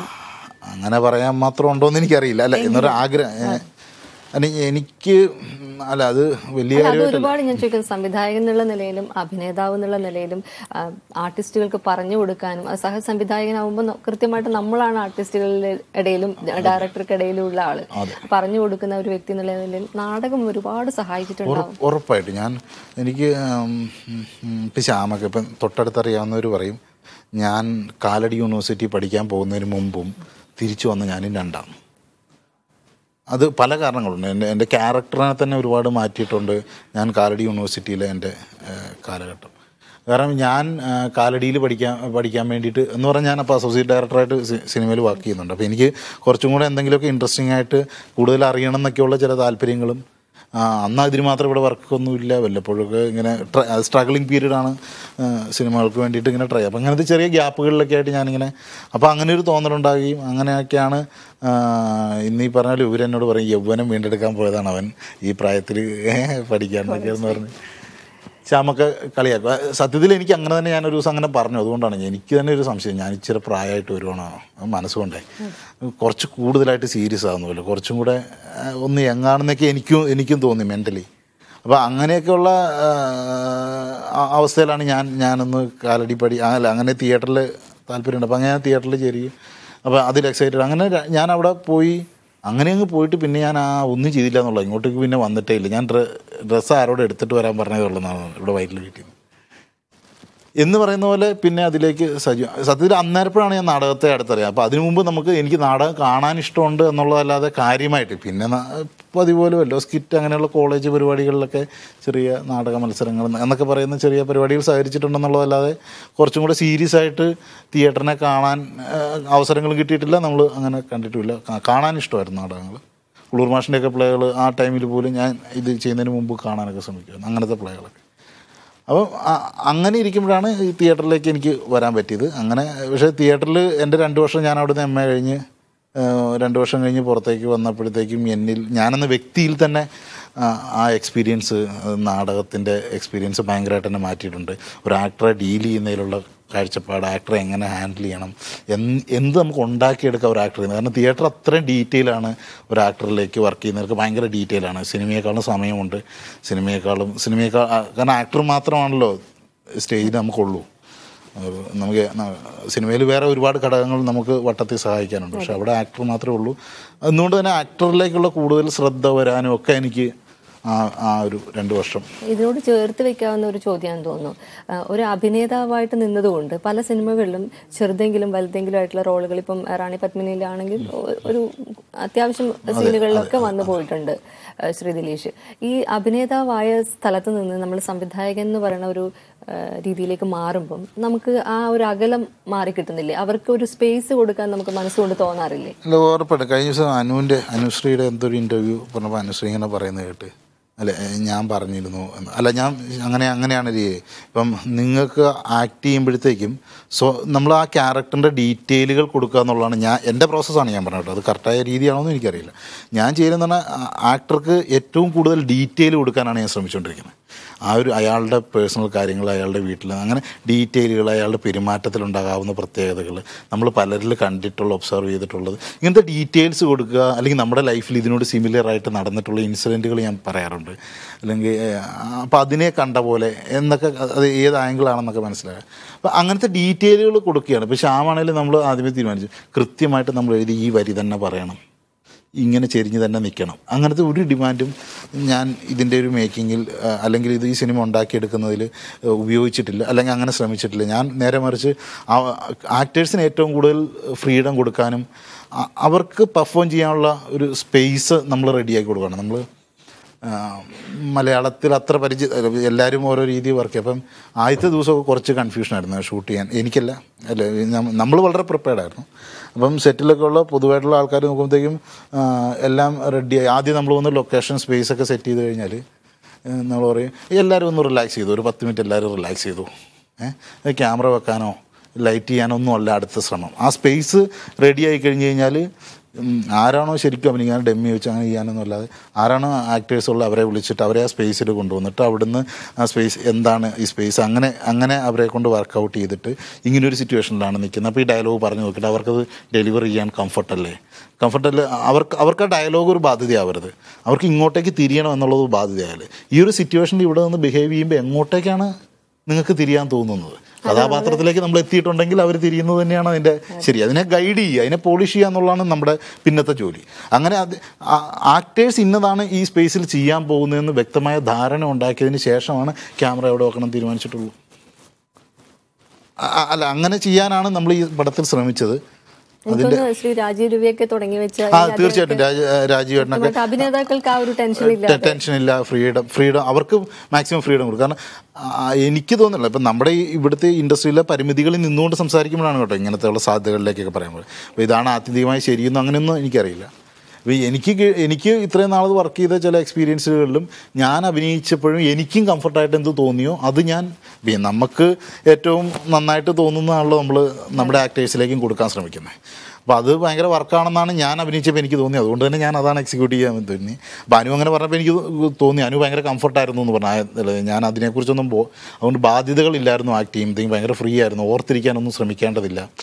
അങ്ങനെ പറയാൻ മാത്രം ഉണ്ടോയെന്ന് എനിക്കറിയില്ല അല്ല എന്നൊരു ആഗ്രഹം ഏഹ്, അല്ല, എനിക്ക് അല്ല അത് വലിയ അല്ല, അത് കാര്യമായിട്ടല്ല ഒരുപാട് ഞാൻ ചോദിക്കുന്നത് സംവിധായകൻ എന്നുള്ള നിലയിലും അഭിനേതാവ് എന്നുള്ള നിലയിലും ആ, ആർട്ടിസ്റ്റുകൾക്ക് പറഞ്ഞു കൊടുക്കാനും അത് സഹ സംവിധായകനാവുമ്പോൾ കൃത്യമായിട്ട് നമ്മളാണ് ആർട്ടിസ്റ്റുകളുടെ ഇടയിലും ഡയറക്ടർക്കിടയിലും ഉള്ള ആള് പറഞ്ഞു കൊടുക്കുന്ന ഒരു വ്യക്തി എന്നുള്ള നിലയിൽ നാടകം ഒരുപാട് സഹായിച്ചിട്ടുണ്ടാവും ഉറപ്പ്- ഉറപ്പായിട്ട് ഞാൻ എനിക്ക് ഉം, ഉം, ഇപ്പം ശ്യാമൊക്കെ ഇപ്പം തൊട്ടടുത്തറിയാവുന്നവർ പറയും ഞാൻ കാലടി യൂണിവേഴ്സിറ്റി പഠിക്കാൻ പോകുന്നതിന് മുമ്പും തിരിച്ചു വന്ന് ഞാനും രണ്ടാം അത് പല കാരണങ്ങളുണ്ട് എൻ്റെ എൻ്റെ ക്യാരക്ടറിനെ തന്നെ ഒരുപാട് മാറ്റിയിട്ടുണ്ട് ഞാൻ കാലടി യൂണിവേഴ്സിറ്റിയിലെ എൻ്റെ ഏഹ്, കാലഘട്ടം കാരണം ഞാൻ കാലടിയിൽ പഠിക്കാൻ പഠിക്കാൻ വേണ്ടിയിട്ട് എന്ന് പറഞ്ഞാൽ ഞാൻ അപ്പോൾ അസോസിയേറ്റ് ഡയറക്ടറായിട്ട് സിനിമയിൽ വർക്ക് ചെയ്യുന്നുണ്ട് അപ്പോൾ എനിക്ക് കുറച്ചും കൂടെ എന്തെങ്കിലുമൊക്കെ ഇൻട്രസ്റ്റിംഗ് ആയിട്ട് കൂടുതൽ അറിയണം എന്നൊക്കെയുള്ള ചില താല്പര്യങ്ങളും ആ, അന്ന് അതിന് മാത്രം ഇവിടെ വർക്കൊന്നുമില്ല വല്ലപ്പോഴൊക്കെ ഇങ്ങനെ സ്ട്രഗിളിങ് പീരീഡാണ് സിനിമകൾക്ക് വേണ്ടിയിട്ട് ഇങ്ങനെ ട്രൈ അപ്പോൾ അങ്ങനത്തെ ചെറിയ ഗ്യാപ്പുകളിലൊക്കെ ആയിട്ട് ഞാനിങ്ങനെ അപ്പോൾ അങ്ങനെ ഒരു തോന്നലുണ്ടാകുകയും അങ്ങനെയൊക്കെയാണ് ആ, ഇന്ന് ഈ പറഞ്ഞാൽ ഇവരെന്നോട് പറയും യൗവനം വീണ്ടെടുക്കാൻ പോയതാണ് അവൻ ഈ പ്രായത്തിൽ പഠിക്കാനൊക്കെ എന്ന് പറഞ്ഞ് ശ്യാമൊക്കെ കളിയാക്കും ആ, സത്യത്തിൽ എനിക്ക് അങ്ങനെ തന്നെ ഞാൻ ഒരു ദിവസം അങ്ങനെ പറഞ്ഞു അതുകൊണ്ടാണ് എനിക്ക് തന്നെ ഒരു സംശയം ഞാൻ ഇച്ചിരി പ്രായമായിട്ട് വരുവാണോ മനസ്സുകൊണ്ടേ കുറച്ച് കൂടുതലായിട്ട് സീരിയസ് ആകുന്നുമല്ലോ കുറച്ചും കൂടെ ആ, ഒന്ന് യങ്ങാണെന്നൊക്കെ എനിക്കും എനിക്കും തോന്നി മെൻ്റലി അപ്പോൾ അങ്ങനെയൊക്കെയുള്ള ആ, ആ- അവസ്ഥയിലാണ് ഞാൻ ഞാനൊന്ന് കാലടി പടി അല്ല അങ്ങനെ തിയേറ്ററിൽ താല്പര്യമുണ്ട് അപ്പോൾ അങ്ങനെ ഞാൻ തിയേറ്ററിൽ ചേരുകയും അപ്പോൾ അതിൽ എക്സൈറ്റഡ് അങ്ങനെ ര- ഞാൻ അവിടെ പോയി അങ്ങനെ അങ്ങ് പോയിട്ട് പിന്നെ ഞാൻ ആ ഒന്നും ചെയ്തില്ല എന്നുള്ളത് ഇങ്ങോട്ടേക്ക് പിന്നെ വന്നിട്ടേ ഇല്ല ഞാൻ ഡ്ര ഡ്രസ്സ് ആരോട് എടുത്തിട്ട് വരാൻ പറഞ്ഞതേ ഉള്ളൂ ഇവിടെ വൈറ്റിൽ വീട്ടിൽ നിന്ന് എന്ന് പറയുന്ന പോലെ പിന്നെ അതിലേക്ക് സജീവ സത്യത്തിൽ അന്നേരപ്പോഴാണ് ഞാൻ നാടകത്തെ അടുത്തറിയാം അപ്പോൾ അതിനു മുമ്പ് നമുക്ക് എനിക്ക് നാടകം കാണാൻ ഇഷ്ടമുണ്ട് എന്നുള്ളതല്ലാതെ കാര്യമായിട്ട് പിന്നെ ന- പതിപോലെ വല്ലോ സ്കിറ്റ് അങ്ങനെയുള്ള കോളേജ് പരിപാടികളിലൊക്കെ ചെറിയ നാടക മത്സരങ്ങൾ എന്നൊക്കെ പറയുന്ന ചെറിയ പരിപാടികൾ സഹകരിച്ചിട്ടുണ്ടെന്നുള്ളതല്ലാതെ കുറച്ചും കൂടെ സീരിയസ് ആയിട്ട് തിയേറ്ററിനെ കാണാൻ ആ, അവസരങ്ങൾ കിട്ടിയിട്ടില്ല നമ്മൾ അങ്ങനെ കണ്ടിട്ടുമില്ല കാ- കാണാൻ ഇഷ്ടമായിരുന്നു നാടകങ്ങൾ ഉള്ളൂർ മാഷിൻ്റെയൊക്കെ പ്ലേകൾ ആ ടൈമിൽ പോലും ഞാൻ ഇത് ചെയ്യുന്നതിന് മുമ്പ് കാണാനൊക്കെ ശ്രമിക്കുമായിരുന്നു അങ്ങനത്തെ പ്ലേകളൊക്കെ അപ്പം അ- അങ്ങനെ ഇരിക്കുമ്പോഴാണ് ഈ തിയേറ്ററിലേക്ക് എനിക്ക് വരാൻ പറ്റിയത് അങ്ങനെ പക്ഷേ തിയേറ്ററിൽ എൻ്റെ രണ്ട് വർഷം ഞാൻ അവിടുന്ന് എം എ കഴിഞ്ഞ് ഏഹ്, രണ്ട് വർഷം കഴിഞ്ഞ് പുറത്തേക്ക് വന്നപ്പോഴത്തേക്കും എന്നിൽ ഞാനെന്ന വ്യക്തിയിൽ തന്നെ ആ, ആ എക്സ്പീരിയൻസ് നാടകത്തിൻ്റെ എക്സ്പീരിയൻസ് ഭയങ്കരമായിട്ട് തന്നെ മാറ്റിയിട്ടുണ്ട് ഒരു ആക്ടറെ ഡീൽ ചെയ്യുന്നതിലുള്ള കാഴ്ചപ്പാട് ആക്ടറെ എങ്ങനെ ഹാൻഡിൽ ചെയ്യണം എന്ത് എന്ത് നമുക്ക് ഉണ്ടാക്കിയെടുക്കാം ഒരു ആക്ടറിൽ നിന്ന് കാരണം തിയേറ്റർ അത്രയും ഡീറ്റെയിൽ ആണ് ഒരു ആക്ടറിലേക്ക് വർക്ക് ചെയ്യുന്നവർക്ക് ഭയങ്കര ഡീറ്റെയിൽ ആണ് സിനിമയെക്കാളും സമയമുണ്ട് സിനിമയെക്കാളും സിനിമയെക്കാൾ ആ, കാരണം ആക്ടർ മാത്രമാണല്ലോ സ്റ്റേജിൽ നമുക്കുള്ളൂ ഒരു നമുക്ക് സിനിമയിൽ വേറെ ഒരുപാട് ഘടകങ്ങൾ നമുക്ക് വട്ടത്തിൽ സഹായിക്കാനുണ്ട് പക്ഷെ അവിടെ ആക്ടർ മാത്രമേ ഉള്ളൂ അതുകൊണ്ട് തന്നെ ആക്ടറിലേക്കുള്ള കൂടുതൽ ശ്രദ്ധ വരാനും ഒക്കെ എനിക്ക് ആ ആ ഒരു രണ്ട് വർഷം ഇതിനോട് ചേർത്ത് വെക്കാവുന്ന ഒരു ചോദ്യമാണെന്ന് തോന്നുന്നു ആ, ഒരു അഭിനേതാവായിട്ട് നിന്നതുകൊണ്ട് പല സിനിമകളിലും ചെറുതെങ്കിലും വലുതെങ്കിലും ആയിട്ടുള്ള റോളുകൾ ഇപ്പം റാണി പത്മിനിയിലാണെങ്കിൽ ഒ- ഒരു അത്യാവശ്യം സീനുകളിലൊക്കെ വന്നു പോയിട്ടുണ്ട് ആ, ശ്രീ ദിലീഷ് ഈ അഭിനേതാവായ സ്ഥലത്ത് നിന്ന് നമ്മൾ സംവിധായകൻ എന്ന് പറയുന്ന ഒരു ആ, രീതിയിലേക്ക് മാറുമ്പം നമുക്ക് ആ ഒരു അകലം മാറി കിട്ടുന്നില്ലേ അവർക്ക് ഒരു സ്പേസ് കൊടുക്കാൻ നമുക്ക് മനസ്സുകൊണ്ട് തോന്നാറില്ലേ അല്ല ഉറപ്പായിട്ടും കഴിഞ്ഞ ദിവസം അനുവിൻ്റെ അനുശ്രീയുടെ എന്തൊരു ഇൻ്റർവ്യൂ പറഞ്ഞപ്പോൾ അനുശ്രീ ഇങ്ങനെ പറയുന്നത് കേട്ട് അല്ല ഏ, ഞാൻ പറഞ്ഞിരുന്നു എന്ന്. അല്ല ഞാൻ അങ്ങനെ അങ്ങനെയാണ് രീതി ഇപ്പം നിങ്ങൾക്ക് ആക്ട് ചെയ്യുമ്പോഴത്തേക്കും സോ നമ്മൾ ആ ക്യാരക്ടറിൻ്റെ ഡീറ്റെയിലുകൾ കൊടുക്കുക എന്നുള്ളതാണ് ഞാൻ എൻ്റെ പ്രോസസ്സാണ് ഞാൻ പറഞ്ഞത് കേട്ടോ അത് കറക്റ്റായ രീതിയാണോ എന്ന് എനിക്കറിയില്ല ഞാൻ ചെയ്യുന്നത് പറഞ്ഞാൽ ആക്ടർക്ക് ഏറ്റവും കൂടുതൽ ഡീറ്റെയിൽ കൊടുക്കാനാണ് ഞാൻ ശ്രമിച്ചുകൊണ്ടിരിക്കുന്നത് ആ ഒരു അയാളുടെ പേഴ്സണൽ കാര്യങ്ങൾ അയാളുടെ വീട്ടിൽ അങ്ങനെ ഡീറ്റെയിലുകൾ അയാളുടെ പെരുമാറ്റത്തിലുണ്ടാകാവുന്ന പ്രത്യേകതകൾ നമ്മൾ പലരിൽ കണ്ടിട്ടുള്ള ഒബ്സർവ് ചെയ്തിട്ടുള്ളത് ഇങ്ങനത്തെ ഡീറ്റെയിൽസ് കൊടുക്കുക അല്ലെങ്കിൽ നമ്മുടെ ലൈഫിൽ ഇതിനോട് സിമിലർ ആയിട്ട് നടന്നിട്ടുള്ള ഇൻസിഡൻറ്റുകൾ ഞാൻ പറയാറുണ്ട് അല്ലെങ്കിൽ അപ്പോൾ അതിനെ കണ്ട പോലെ എന്നൊക്കെ അത് ഏത് ആംഗിളാണെന്നൊക്കെ മനസ്സിലാക്കുക അപ്പോൾ അങ്ങനത്തെ ഡീറ്റെയിലുകൾ കൊടുക്കുകയാണ് ഇപ്പോൾ ശ്യാമാണെങ്കിലും നമ്മൾ ആദ്യമേ തീരുമാനിച്ചു കൃത്യമായിട്ട് നമ്മൾ എഴുതി ഈ വരി തന്നെ പറയണം ഇങ്ങനെ ചെരിഞ്ഞ് തന്നെ നിൽക്കണം അങ്ങനത്തെ ഒരു ഡിമാൻഡും ഞാൻ ഇതിൻ്റെ ഒരു മേക്കിങ്ങിൽ ആ, അല്ലെങ്കിൽ ഇത് ഈ സിനിമ ഉണ്ടാക്കിയെടുക്കുന്നതിൽ ആ, ഉപയോഗിച്ചിട്ടില്ല അല്ലെങ്കിൽ അങ്ങനെ ശ്രമിച്ചിട്ടില്ല ഞാൻ നേരെ മറിച്ച് ആക്ടേഴ്സിന് ഏറ്റവും കൂടുതൽ ഫ്രീഡം കൊടുക്കാനും അ- അവർക്ക് പെർഫോം ചെയ്യാനുള്ള ഒരു സ്പേസ് നമ്മൾ റെഡിയാക്കി കൊടുക്കണം നമ്മൾ ആ, മലയാളത്തിൽ അത്ര പരിചയ എല്ലാവരും ഓരോ രീതി വർക്ക് ചെയ്യും അപ്പം ആദ്യത്തെ ദിവസമൊക്കെ കുറച്ച് കൺഫ്യൂഷനായിരുന്നു ഷൂട്ട് ചെയ്യാൻ എനിക്കല്ല അല്ല നമ്മൾ വളരെ പ്രിപ്പയർഡ് ആയിരുന്നു അപ്പം സെറ്റിലൊക്കെ ഉള്ള പൊതുവായിട്ടുള്ള ആൾക്കാർ നോക്കുമ്പോഴത്തേക്കും ആ, എല്ലാം റെഡിയായി ആദ്യം നമ്മൾ വന്ന് ലൊക്കേഷൻ സ്പേസ് ഒക്കെ സെറ്റ് ചെയ്ത് കഴിഞ്ഞാൽ നമ്മൾ പറയും എല്ലാവരും ഒന്ന് റിലാക്സ് ചെയ്തു ഒരു പത്ത് മിനിറ്റ് എല്ലാവരും റിലാക്സ് ചെയ്തു ഏഹ് ക്യാമറ വെക്കാനോ ലൈറ്റ് ചെയ്യാനോ ഒന്നും അല്ല അടുത്ത ശ്രമം ആ സ്പേസ് റെഡി ആയി കഴിഞ്ഞ് കഴിഞ്ഞാൽ ഉം, ആരാണോ ശരിക്കും അഭിനയിക്കാൻ ഡെമ്മി വെച്ച് അങ്ങനെ ചെയ്യാനൊന്നും അല്ലാതെ ആരാണോ ആക്ടേഴ്സ് ഉള്ള അവരെ വിളിച്ചിട്ട് അവരെ ആ സ്പേസിൽ കൊണ്ടുവന്നിട്ട് അവിടുന്ന് ആ സ്പേസ് എന്താണ് ഈ സ്പേസ് അങ്ങനെ അങ്ങനെ അവരെ കൊണ്ട് വർക്കൗട്ട് ചെയ്തിട്ട് ഇങ്ങനൊരു സിറ്റുവേഷനിലാണ് നിൽക്കുന്നത് അപ്പോൾ ഈ ഡയലോഗ് പറഞ്ഞു നോക്കിയിട്ട് അവർക്കത് ഡെലിവർ ചെയ്യാൻ കംഫർട്ടല്ലേ കംഫർട്ടല്ലേ അവർക്ക് അവർക്ക് ആ ഡയലോഗ് ഒരു ബാധ്യതയാവരുത് അവർക്ക് ഇങ്ങോട്ടേക്ക് തിരിയണം എന്നുള്ളത് ബാധ്യതയായാൽ ഈ ഒരു സിറ്റുവേഷനിൽ ഇവിടെ നിന്ന് ബിഹേവ് ചെയ്യുമ്പോൾ എങ്ങോട്ടേക്കാണ് നിങ്ങൾക്ക് തിരിയാൻ തോന്നുന്നത് കഥാപാത്രത്തിലേക്ക് നമ്മൾ എത്തിയിട്ടുണ്ടെങ്കിൽ അവർ തിരിയുന്നത് തന്നെയാണ് അതിൻ്റെ ശരി അതിനെ ഗൈഡ് ചെയ്യുക അതിനെ പോളിഷ് ചെയ്യുക എന്നുള്ളതാണ് നമ്മുടെ പിന്നത്തെ ജോലി അങ്ങനെ അത് ആക്ടേഴ്സ് ഇന്നതാണ് ഈ സ്പേസിൽ ചെയ്യാൻ പോകുന്നതെന്ന് വ്യക്തമായ ധാരണ ഉണ്ടാക്കിയതിന് ശേഷമാണ് ക്യാമറ എവിടെ വെക്കണം തീരുമാനിച്ചിട്ടുള്ളൂ അ- അല്ല അങ്ങനെ ചെയ്യാനാണ് നമ്മൾ ഈ പടത്തിൽ ശ്രമിച്ചത് എനിക്കൊന്ന് ശ്രീ രാജീവ് രവിയൊക്കെ തുടങ്ങി വെച്ച ആ തീർച്ചയായിട്ടും രാജ രാജീവേട്ടനൊക്കെ മറ്റ് അഭിനേതാക്കൾക്ക് ആ ഒരു ടെൻഷൻ ഇല്ല ടെൻഷൻ ഇല്ല ഫ്രീഡം ഫ്രീഡം അവർക്ക് മാക്സിമം ഫ്രീഡം കൊടുക്കും കാരണം ആ, എനിക്ക് തോന്നുന്നില്ല ഇപ്പം നമ്മുടെ ഈ ഇവിടുത്തെ ഇൻഡസ്ട്രിയിലെ പരിമിതികളിൽ നിന്നുകൊണ്ട് സംസാരിക്കുമ്പോഴാണ് കേട്ടോ ഇങ്ങനത്തെയുള്ള സാധ്യതകളിലേക്കൊക്കെ പറയുമ്പോൾ അപ്പോൾ ഇതാണ് ആത്യന്തികമായി ശരിയെന്നും അങ്ങനെയൊന്നും എനിക്കറിയില്ല അപ്പോൾ എനിക്ക് കി- എനിക്ക് ഇത്രയും നാൾ വർക്ക് ചെയ്ത ചില എക്സ്പീരിയൻസുകളിലും ഞാൻ അഭിനയിച്ചപ്പോഴും എനിക്കും കംഫർട്ടായിട്ട് എന്ത് തോന്നിയോ അത് ഞാൻ ഇപ്പം നമുക്ക് ഏറ്റവും നന്നായിട്ട് തോന്നുന്നതാണല്ലോ നമ്മൾ നമ്മുടെ ആക്ടേഴ്സിലേക്കും കൊടുക്കാൻ ശ്രമിക്കുന്നത് അപ്പോൾ അത് ഭയങ്കര വർക്കാണെന്നാണ് ഞാൻ അഭിനയിച്ചപ്പോൾ എനിക്ക് തോന്നി അതുകൊണ്ട് തന്നെ ഞാൻ അതാണ് എക്സിക്യൂട്ട് ചെയ്യാൻ തോന്നി അപ്പോൾ അനു അങ്ങനെ പറഞ്ഞപ്പോൾ എനിക്ക് തോന്നി അനു ഭയങ്കര കംഫർട്ടായിരുന്നു എന്ന് പറഞ്ഞാൽ ഞാൻ അതിനെക്കുറിച്ചൊന്നും പോ അതുകൊണ്ട് ബാധ്യതകളില്ലായിരുന്നു ആക്ട് ചെയ്യുമ്പോഴത്തേക്കും ഭയങ്കര ഫ്രീ ആയിരുന്നു ഓർത്തിരിക്കാനൊന്നും ശ്രമിക്കേണ്ടതില്ല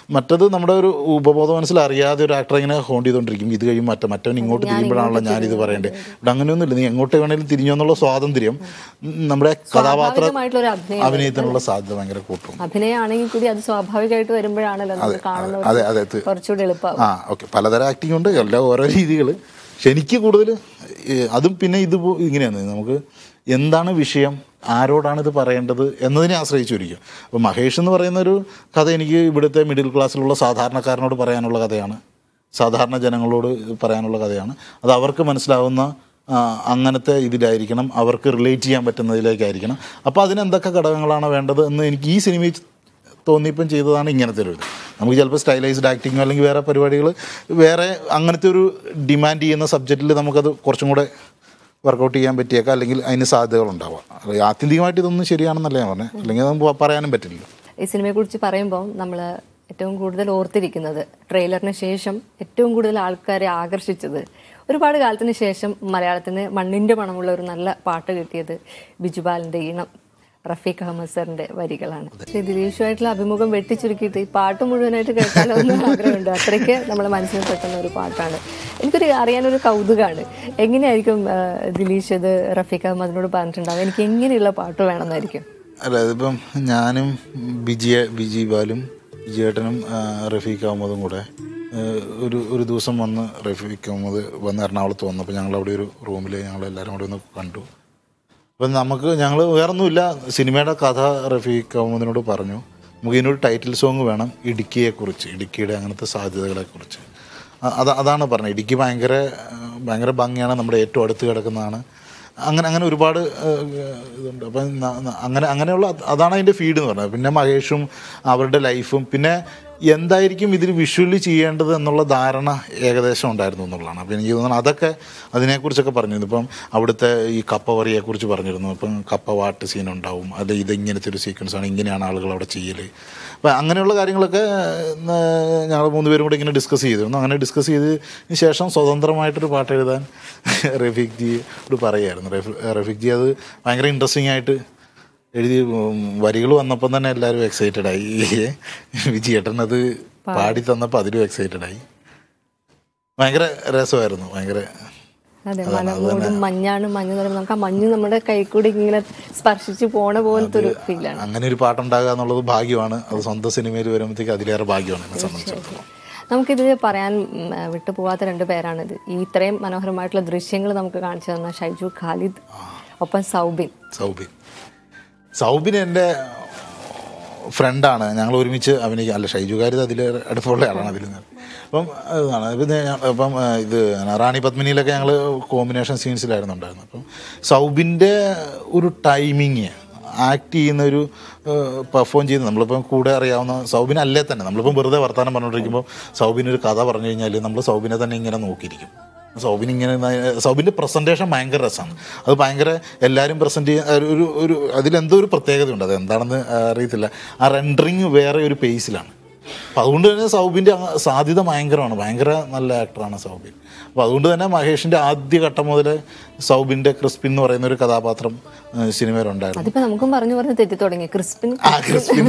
മറ്റത് നമ്മുടെ ഒരു ഉപബോധ മനസ്സിൽ അറിയാതെ ഒരു ആക്ടർ ഇങ്ങനെ ഹോണ്ട് ചെയ്തുകൊണ്ടിരിക്കും ഇത് കഴിയും മറ്റേ മറ്റവൻ ഇങ്ങോട്ട് തിരിയുമ്പോഴാണല്ലോ ഞാനിത് പറയേണ്ടത് ഇവിടെ അങ്ങനെയൊന്നുമില്ല നീ എങ്ങോട്ട് വേണേലും തിരിഞ്ഞോ എന്നുള്ള സ്വാതന്ത്ര്യം ഉം, നമ്മുടെ കഥാപാത്ര സ്വാഭാവികമായിട്ടുള്ള ഒരു അഭിനയം അഭിനയത്തിനുള്ള സാധ്യത ഭയങ്കര കൂട്ടും അഭിനയമാണെങ്കിൽ കൂടി അത് സ്വാഭാവികമായിട്ട് വരുമ്പോഴാണല്ലോ നമ്മൾ കാണുന്നത് അതെ അതെ ത്- കുറച്ചുകൂടി എളുപ്പമാവും ആ ഓക്കെ പലതരം ആക്ടിംഗ് ഉണ്ട് എല്ലാം ഓരോ രീതികൾ പക്ഷെ എനിക്ക് കൂടുതൽ അതും പിന്നെ ഇത് പോ- ഇങ്ങനെയാണ് നമുക്ക് എന്താണ് വിഷയം ആരോടാണ് ഇത് പറയേണ്ടത് എന്നതിനെ ആശ്രയിച്ചിരിക്കും അപ്പോൾ മഹേഷ് എന്ന് പറയുന്ന ഒരു കഥ എനിക്ക് ഇവിടുത്തെ മിഡിൽ ക്ലാസ്സിലുള്ള സാധാരണക്കാരനോട് പറയാനുള്ള കഥയാണ് സാധാരണ ജനങ്ങളോട് പറയാനുള്ള കഥയാണ് അത് അവർക്ക് മനസ്സിലാവുന്ന ആ, അങ്ങനത്തെ ഇതിലായിരിക്കണം അവർക്ക് റിലേറ്റ് ചെയ്യാൻ പറ്റുന്നതിലേക്കായിരിക്കണം അപ്പോൾ അതിനെന്തൊക്കെ ഘടകങ്ങളാണ് വേണ്ടത് എന്ന് എനിക്ക് ഈ സിനിമയിൽ തോന്നിയപ്പം ചെയ്തതാണ് ഇങ്ങനത്തെ ഒരു ഇത് നമുക്ക് ചിലപ്പോൾ സ്റ്റൈലൈസ്ഡ് ആക്ടിങ്ങോ അല്ലെങ്കിൽ വേറെ പരിപാടികൾ വേറെ അങ്ങനത്തെ ഒരു ഡിമാൻഡ് ചെയ്യുന്ന സബ്ജക്റ്റിൽ നമുക്കത് കുറച്ചും കൂടെ വർക്കൗട്ട് ചെയ്യാൻ പറ്റിയേക്കാം അല്ലെങ്കിൽ അതിന് സാധ്യതകളുണ്ടാവാം അത് ആത്യന്തികമായിട്ട് ഇതൊന്നും ശരിയാണെന്നല്ല ഞാൻ പറഞ്ഞത് അല്ലെങ്കിൽ നമുക്ക് പറയാനും പറ്റില്ല ഈ സിനിമയെക്കുറിച്ച് പറയുമ്പോൾ നമ്മൾ ഏറ്റവും കൂടുതൽ ഓർത്തിരിക്കുന്നത് ട്രെയിലറിന് ശേഷം ഏറ്റവും കൂടുതൽ ആൾക്കാരെ ആകർഷിച്ചത് ഒരുപാട് കാലത്തിന് ശേഷം മലയാളത്തിന് മണ്ണിൻ്റെ മണമുള്ള ഒരു നല്ല പാട്ട് കിട്ടിയത് ബിജുബാലിൻ്റെ ഈണം റഫീഖ് അഹമ്മദ് സാറിന്റെ വരികളാണ് ശ്രീ ദിലീഷുമായിട്ടുള്ള അഭിമുഖം വെട്ടിച്ചുരുക്കിയിട്ട് ഈ പാട്ട് മുഴുവനായിട്ട് കേൾക്കാനോ എന്ന് ആഗ്രഹമുണ്ട് അത്രയ്ക്ക് നമ്മളെ മനസ്സിൽ പെട്ടുന്ന ഒരു പാട്ടാണ് എനിക്കൊരു അറിയാനൊരു കൗതുകമാണ് എങ്ങനെയായിരിക്കും ആ, ദിലീഷ് ഇത് റഫീഖ് അഹമ്മദിനോട് പറഞ്ഞിട്ടുണ്ടാവും എനിക്ക് എങ്ങനെയുള്ള പാട്ട് വേണമെന്നായിരിക്കും അല്ല ഇതിപ്പം ഞാനും ബിജിയ ബിജി ബാലും വിജയേട്ടനും ആ, റഫീഖ് അഹമ്മദും കൂടെ ആ, ഒരു ഒരു ദിവസം വന്ന് റഫീഖ് അഹമ്മദ് വന്ന് എറണാകുളത്ത് വന്നപ്പോൾ ഞങ്ങൾ അവിടെ ഒരു റൂമിൽ ഞങ്ങൾ എല്ലാവരും കൂടെ ഒന്ന് കണ്ടു അപ്പം നമുക്ക് ഞങ്ങൾ വേറൊന്നുമില്ല സിനിമയുടെ കഥ റഫീഖ് അഹമ്മദിനോട് പറഞ്ഞു നമുക്ക് ഇതിനൊരു ടൈറ്റിൽ സോങ് വേണം ഇടുക്കിയെക്കുറിച്ച് ഇടുക്കിയുടെ അങ്ങനത്തെ സാധ്യതകളെക്കുറിച്ച് അ- അത് അതാണ് പറഞ്ഞത് ഇടുക്കി ഭയങ്കര ആ, ഭയങ്കര ഭംഗിയാണ് നമ്മുടെ ഏറ്റവും അടുത്ത് കിടക്കുന്നതാണ് അങ്ങനെ അങ്ങനെ ഒരുപാട് ആ, ഇതുണ്ട് അപ്പം ന- ന- അങ്ങനെ അങ്ങനെയുള്ള അത് അതാണ് അതിൻ്റെ ഫീഡ് എന്ന് പറയുന്നത് പിന്നെ മഹേഷും അവരുടെ ലൈഫും പിന്നെ എന്തായിരിക്കും ഇതിൽ വിഷ്വലി ചെയ്യേണ്ടത് എന്നുള്ള ധാരണ ഏകദേശം ഉണ്ടായിരുന്നു എന്നുള്ളതാണ് അപ്പോൾ എനിക്ക് തോന്നുന്നു അതൊക്കെ അതിനെക്കുറിച്ചൊക്കെ പറഞ്ഞിരുന്നു ഇപ്പം അവിടുത്തെ ഈ കപ്പ വറിയെക്കുറിച്ച് പറഞ്ഞിരുന്നു ഇപ്പം കപ്പ വാട്ട് സീൻ ഉണ്ടാവും അത് ഇത് ഇങ്ങനത്തെ ഒരു സീക്വൻസ് ആണ് ഇങ്ങനെയാണ് ആളുകൾ അവിടെ ചെയ്യൽ അപ്പം അങ്ങനെയുള്ള കാര്യങ്ങളൊക്കെ ഞങ്ങൾ മൂന്നുപേരും കൂടെ ഇങ്ങനെ ഡിസ്കസ് ചെയ്തിരുന്നു അങ്ങനെ ഡിസ്കസ് ചെയ്തതിന് ശേഷം സ്വതന്ത്രമായിട്ടൊരു പാട്ട് എഴുതാൻ റഫീഖ് ജിയോട് പറയുമായിരുന്നു റഫി- റഫീഖ് ജി അത് ഭയങ്കര ഇൻട്രസ്റ്റിംഗ് ആയിട്ട് എഴുതി വരികൾ വന്നപ്പം തന്നെ എല്ലാവരും എക്സൈറ്റഡ് ആയി വിജയേട്ടൻ അത് പാടി തന്നപ്പോൾ അതിലും എക്സൈറ്റഡ് ആയി ഭയങ്കര രസമായിരുന്നു ഭയങ്കര അതെ മലമൂടും മഞ്ഞാണ് മഞ്ഞ് എന്ന് പറയുമ്പോൾ നമുക്ക് ആ മഞ്ഞ് നമ്മുടെ കൈ കൂടി ഇങ്ങനെ സ്പർശിച്ച് പോണ പോലത്തെ ഒരു ഫീലാണ് അങ്ങനെ ഒരു പാട്ടുണ്ടാകുക എന്നുള്ളത് ഭാഗ്യമാണ് അത് സ്വന്തം സിനിമയിൽ വരുമ്പോഴത്തേക്ക് അതിലേറെ ഭാഗ്യമാണ് എന്നെ സംബന്ധിച്ചിടത്തോളം നമുക്കിത് പറയാൻ ഉം, ആ, വിട്ടുപോകാത്ത രണ്ട് പേരാണിത് ഈ ഇത്രയും മനോഹരമായിട്ടുള്ള ദൃശ്യങ്ങൾ നമുക്ക് കാണിച്ചു തന്ന ഷൈജു ഖാലിദ് ഒപ്പം സൗബിൻ സൗബിൻ സൗബിൻ എൻ്റെ ഫ്രണ്ടാണ് ഞങ്ങൾ ഒരുമിച്ച് അഭിനയിക്കുക അല്ല ഷൈജുകാരി അതിൽ അടുപ്പമുള്ള ആളാണ് അതിൽ നിന്ന് അപ്പം ഇതാണ് പിന്നെ ഞാൻ- അപ്പം ആ, ഇത് റാണി പത്മിനിയിലൊക്കെ ഞങ്ങൾ കോമ്പിനേഷൻ സീൻസിലായിരുന്നു ഉണ്ടായിരുന്നത് അപ്പം സൗബിൻ്റെ ഒരു ടൈമിങ് ആക്ട് ചെയ്യുന്ന ഒരു പെർഫോം ചെയ്യുന്ന നമ്മളിപ്പം കൂടെ അറിയാവുന്ന സൗബിൻ അല്ലേ തന്നെ നമ്മളിപ്പം വെറുതെ വർത്തമാനം പറഞ്ഞുകൊണ്ടിരിക്കുമ്പോൾ സൗബിൻ ഒരു കഥ പറഞ്ഞു കഴിഞ്ഞാൽ നമ്മൾ സൗബിനെ തന്നെ ഇങ്ങനെ നോക്കിയിരിക്കും സൗബിൻ ഇങ്ങനെ ന- സൗബിൻ്റെ പ്രസൻറ്റേഷൻ ഭയങ്കര രസമാണ് അത് ഭയങ്കര എല്ലാവരും പ്രസൻറ്റ് ചെയ്യുന്ന ഒരു- ഒരു ഒരു അതിലെന്തോ ഒരു പ്രത്യേകതയുണ്ട് അത് എന്താണെന്ന് അറിയത്തില്ല ആ റെൻഡറിങ് വേറെ ഒരു പേസിലാണ് അപ്പം അതുകൊണ്ട് തന്നെ സൗബിൻ്റെ അങ്ങ് സാധ്യത ഭയങ്കരമാണ് ഭയങ്കര നല്ല ആക്ടറാണ് സൗബിൻ അപ്പോൾ അതുകൊണ്ട് തന്നെ മഹേഷിൻ്റെ ആദ്യ ഘട്ടം മുതൽ സൗബിൻ്റെ ക്രിസ്പിൻ എന്ന് പറയുന്ന ഒരു കഥാപാത്രം ഏഹ്, സിനിമയിലുണ്ടായിരുന്നു അതിപ്പോ നമുക്കും പറഞ്ഞു പറഞ്ഞ് തെറ്റി തുടങ്ങി ക്രിസ്പിൻ ആ ക്രിസ്പിൻ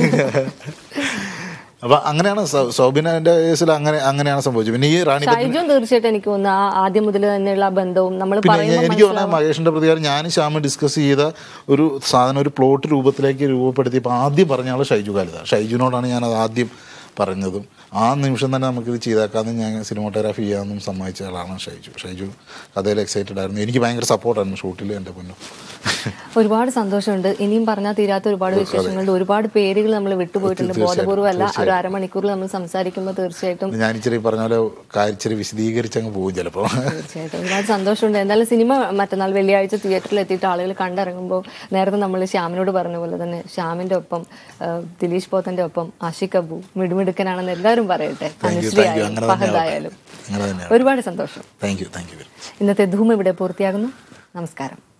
അപ്പം അങ്ങനെയാണ് സൗ- സൗബിൻ്റെ കേസിൽ അങ്ങനെ അങ്ങനെയാണ് സംഭവിച്ചത് പിന്നെ ഈ റാണി ഷൈജും തീർച്ചയായിട്ടും എനിക്ക് തോന്നുന്നു ആ ആദ്യം മുതൽ തന്നെയുള്ള ആ ബന്ധവും നമ്മൾ പിന്നെ പറയുമ്പോൾ എനിക്ക് തോന്നുന്നത് മഹേഷിന്റെ പ്രതികാരം ഞാനും ശ്യാമും ഡിസ്കസ് ചെയ്ത ഒരു സാധനം ഒരു പ്ലോട്ട് രൂപത്തിലേക്ക് രൂപപ്പെടുത്തിയപ്പോൾ ആദ്യം പറഞ്ഞ ആൾ ഷൈജു കാലിത ഷൈജുവിനോടാണ് ഞാൻ അത് ആദ്യം പറഞ്ഞതും ആ നിമിഷം തന്നെ നമുക്കിത് ചെയ്തേക്കാമെന്ന് ഞാൻ സിനിമോട്ടോഗ്രാഫി ചെയ്യാമെന്നും സമ്മതിച്ച ആളാണ് ഷൈജു ഷൈജു കഥയിൽ എക്സൈറ്റഡ് ആയിരുന്നു എനിക്ക് ഭയങ്കര സപ്പോർട്ടായിരുന്നു ഷൂട്ടിൽ എൻ്റെ പൊന്നു ഒരുപാട് സന്തോഷമുണ്ട് ഇനിയും പറഞ്ഞാൽ തീരാത്ത ഒരുപാട് വിശേഷങ്ങളുണ്ട് ഒരുപാട് പേരുകൾ നമ്മൾ വിട്ടുപോയിട്ടുണ്ട് ബോധപൂർവ്വം അല്ല ഒരു അരമണിക്കൂറിൽ നമ്മൾ സംസാരിക്കുമ്പോൾ തീർച്ചയായിട്ടും ഞാൻ ഇച്ചിരി പറഞ്ഞ പോലെ കാര്യം ഇച്ചിരി വിശദീകരിച്ചങ്ങ് പോകും ചിലപ്പോൾ തീർച്ചയായിട്ടും ഒരുപാട് സന്തോഷമുണ്ട് എന്തായാലും സിനിമ മറ്റന്നാൾ വെള്ളിയാഴ്ച തിയേറ്ററിൽ എത്തിയിട്ട് ആളുകൾ കണ്ടിറങ്ങുമ്പോൾ നേരത്തെ നമ്മൾ ശ്യാമിനോട് പറഞ്ഞ പോലെ തന്നെ ശ്യാമിന്റെ ഒപ്പം ആ, ദിലീഷ് പോത്തന്റെ ഒപ്പം ആഷിഖ് അബു മിടുമിടുക്കനാണെന്ന് എല്ലാവരും പറയട്ടെ thank you Anusree thank you ആയാലും അങ്ങനെ ഫഹദ് തന്നെയാണ് ആയാലും അങ്ങനെ തന്നെയാണ് ഒരുപാട് സന്തോഷം thank you thank you very much ഇന്നത്തെ ധൂം ഇവിടെ പൂർത്തിയാകുന്നു നമസ്കാരം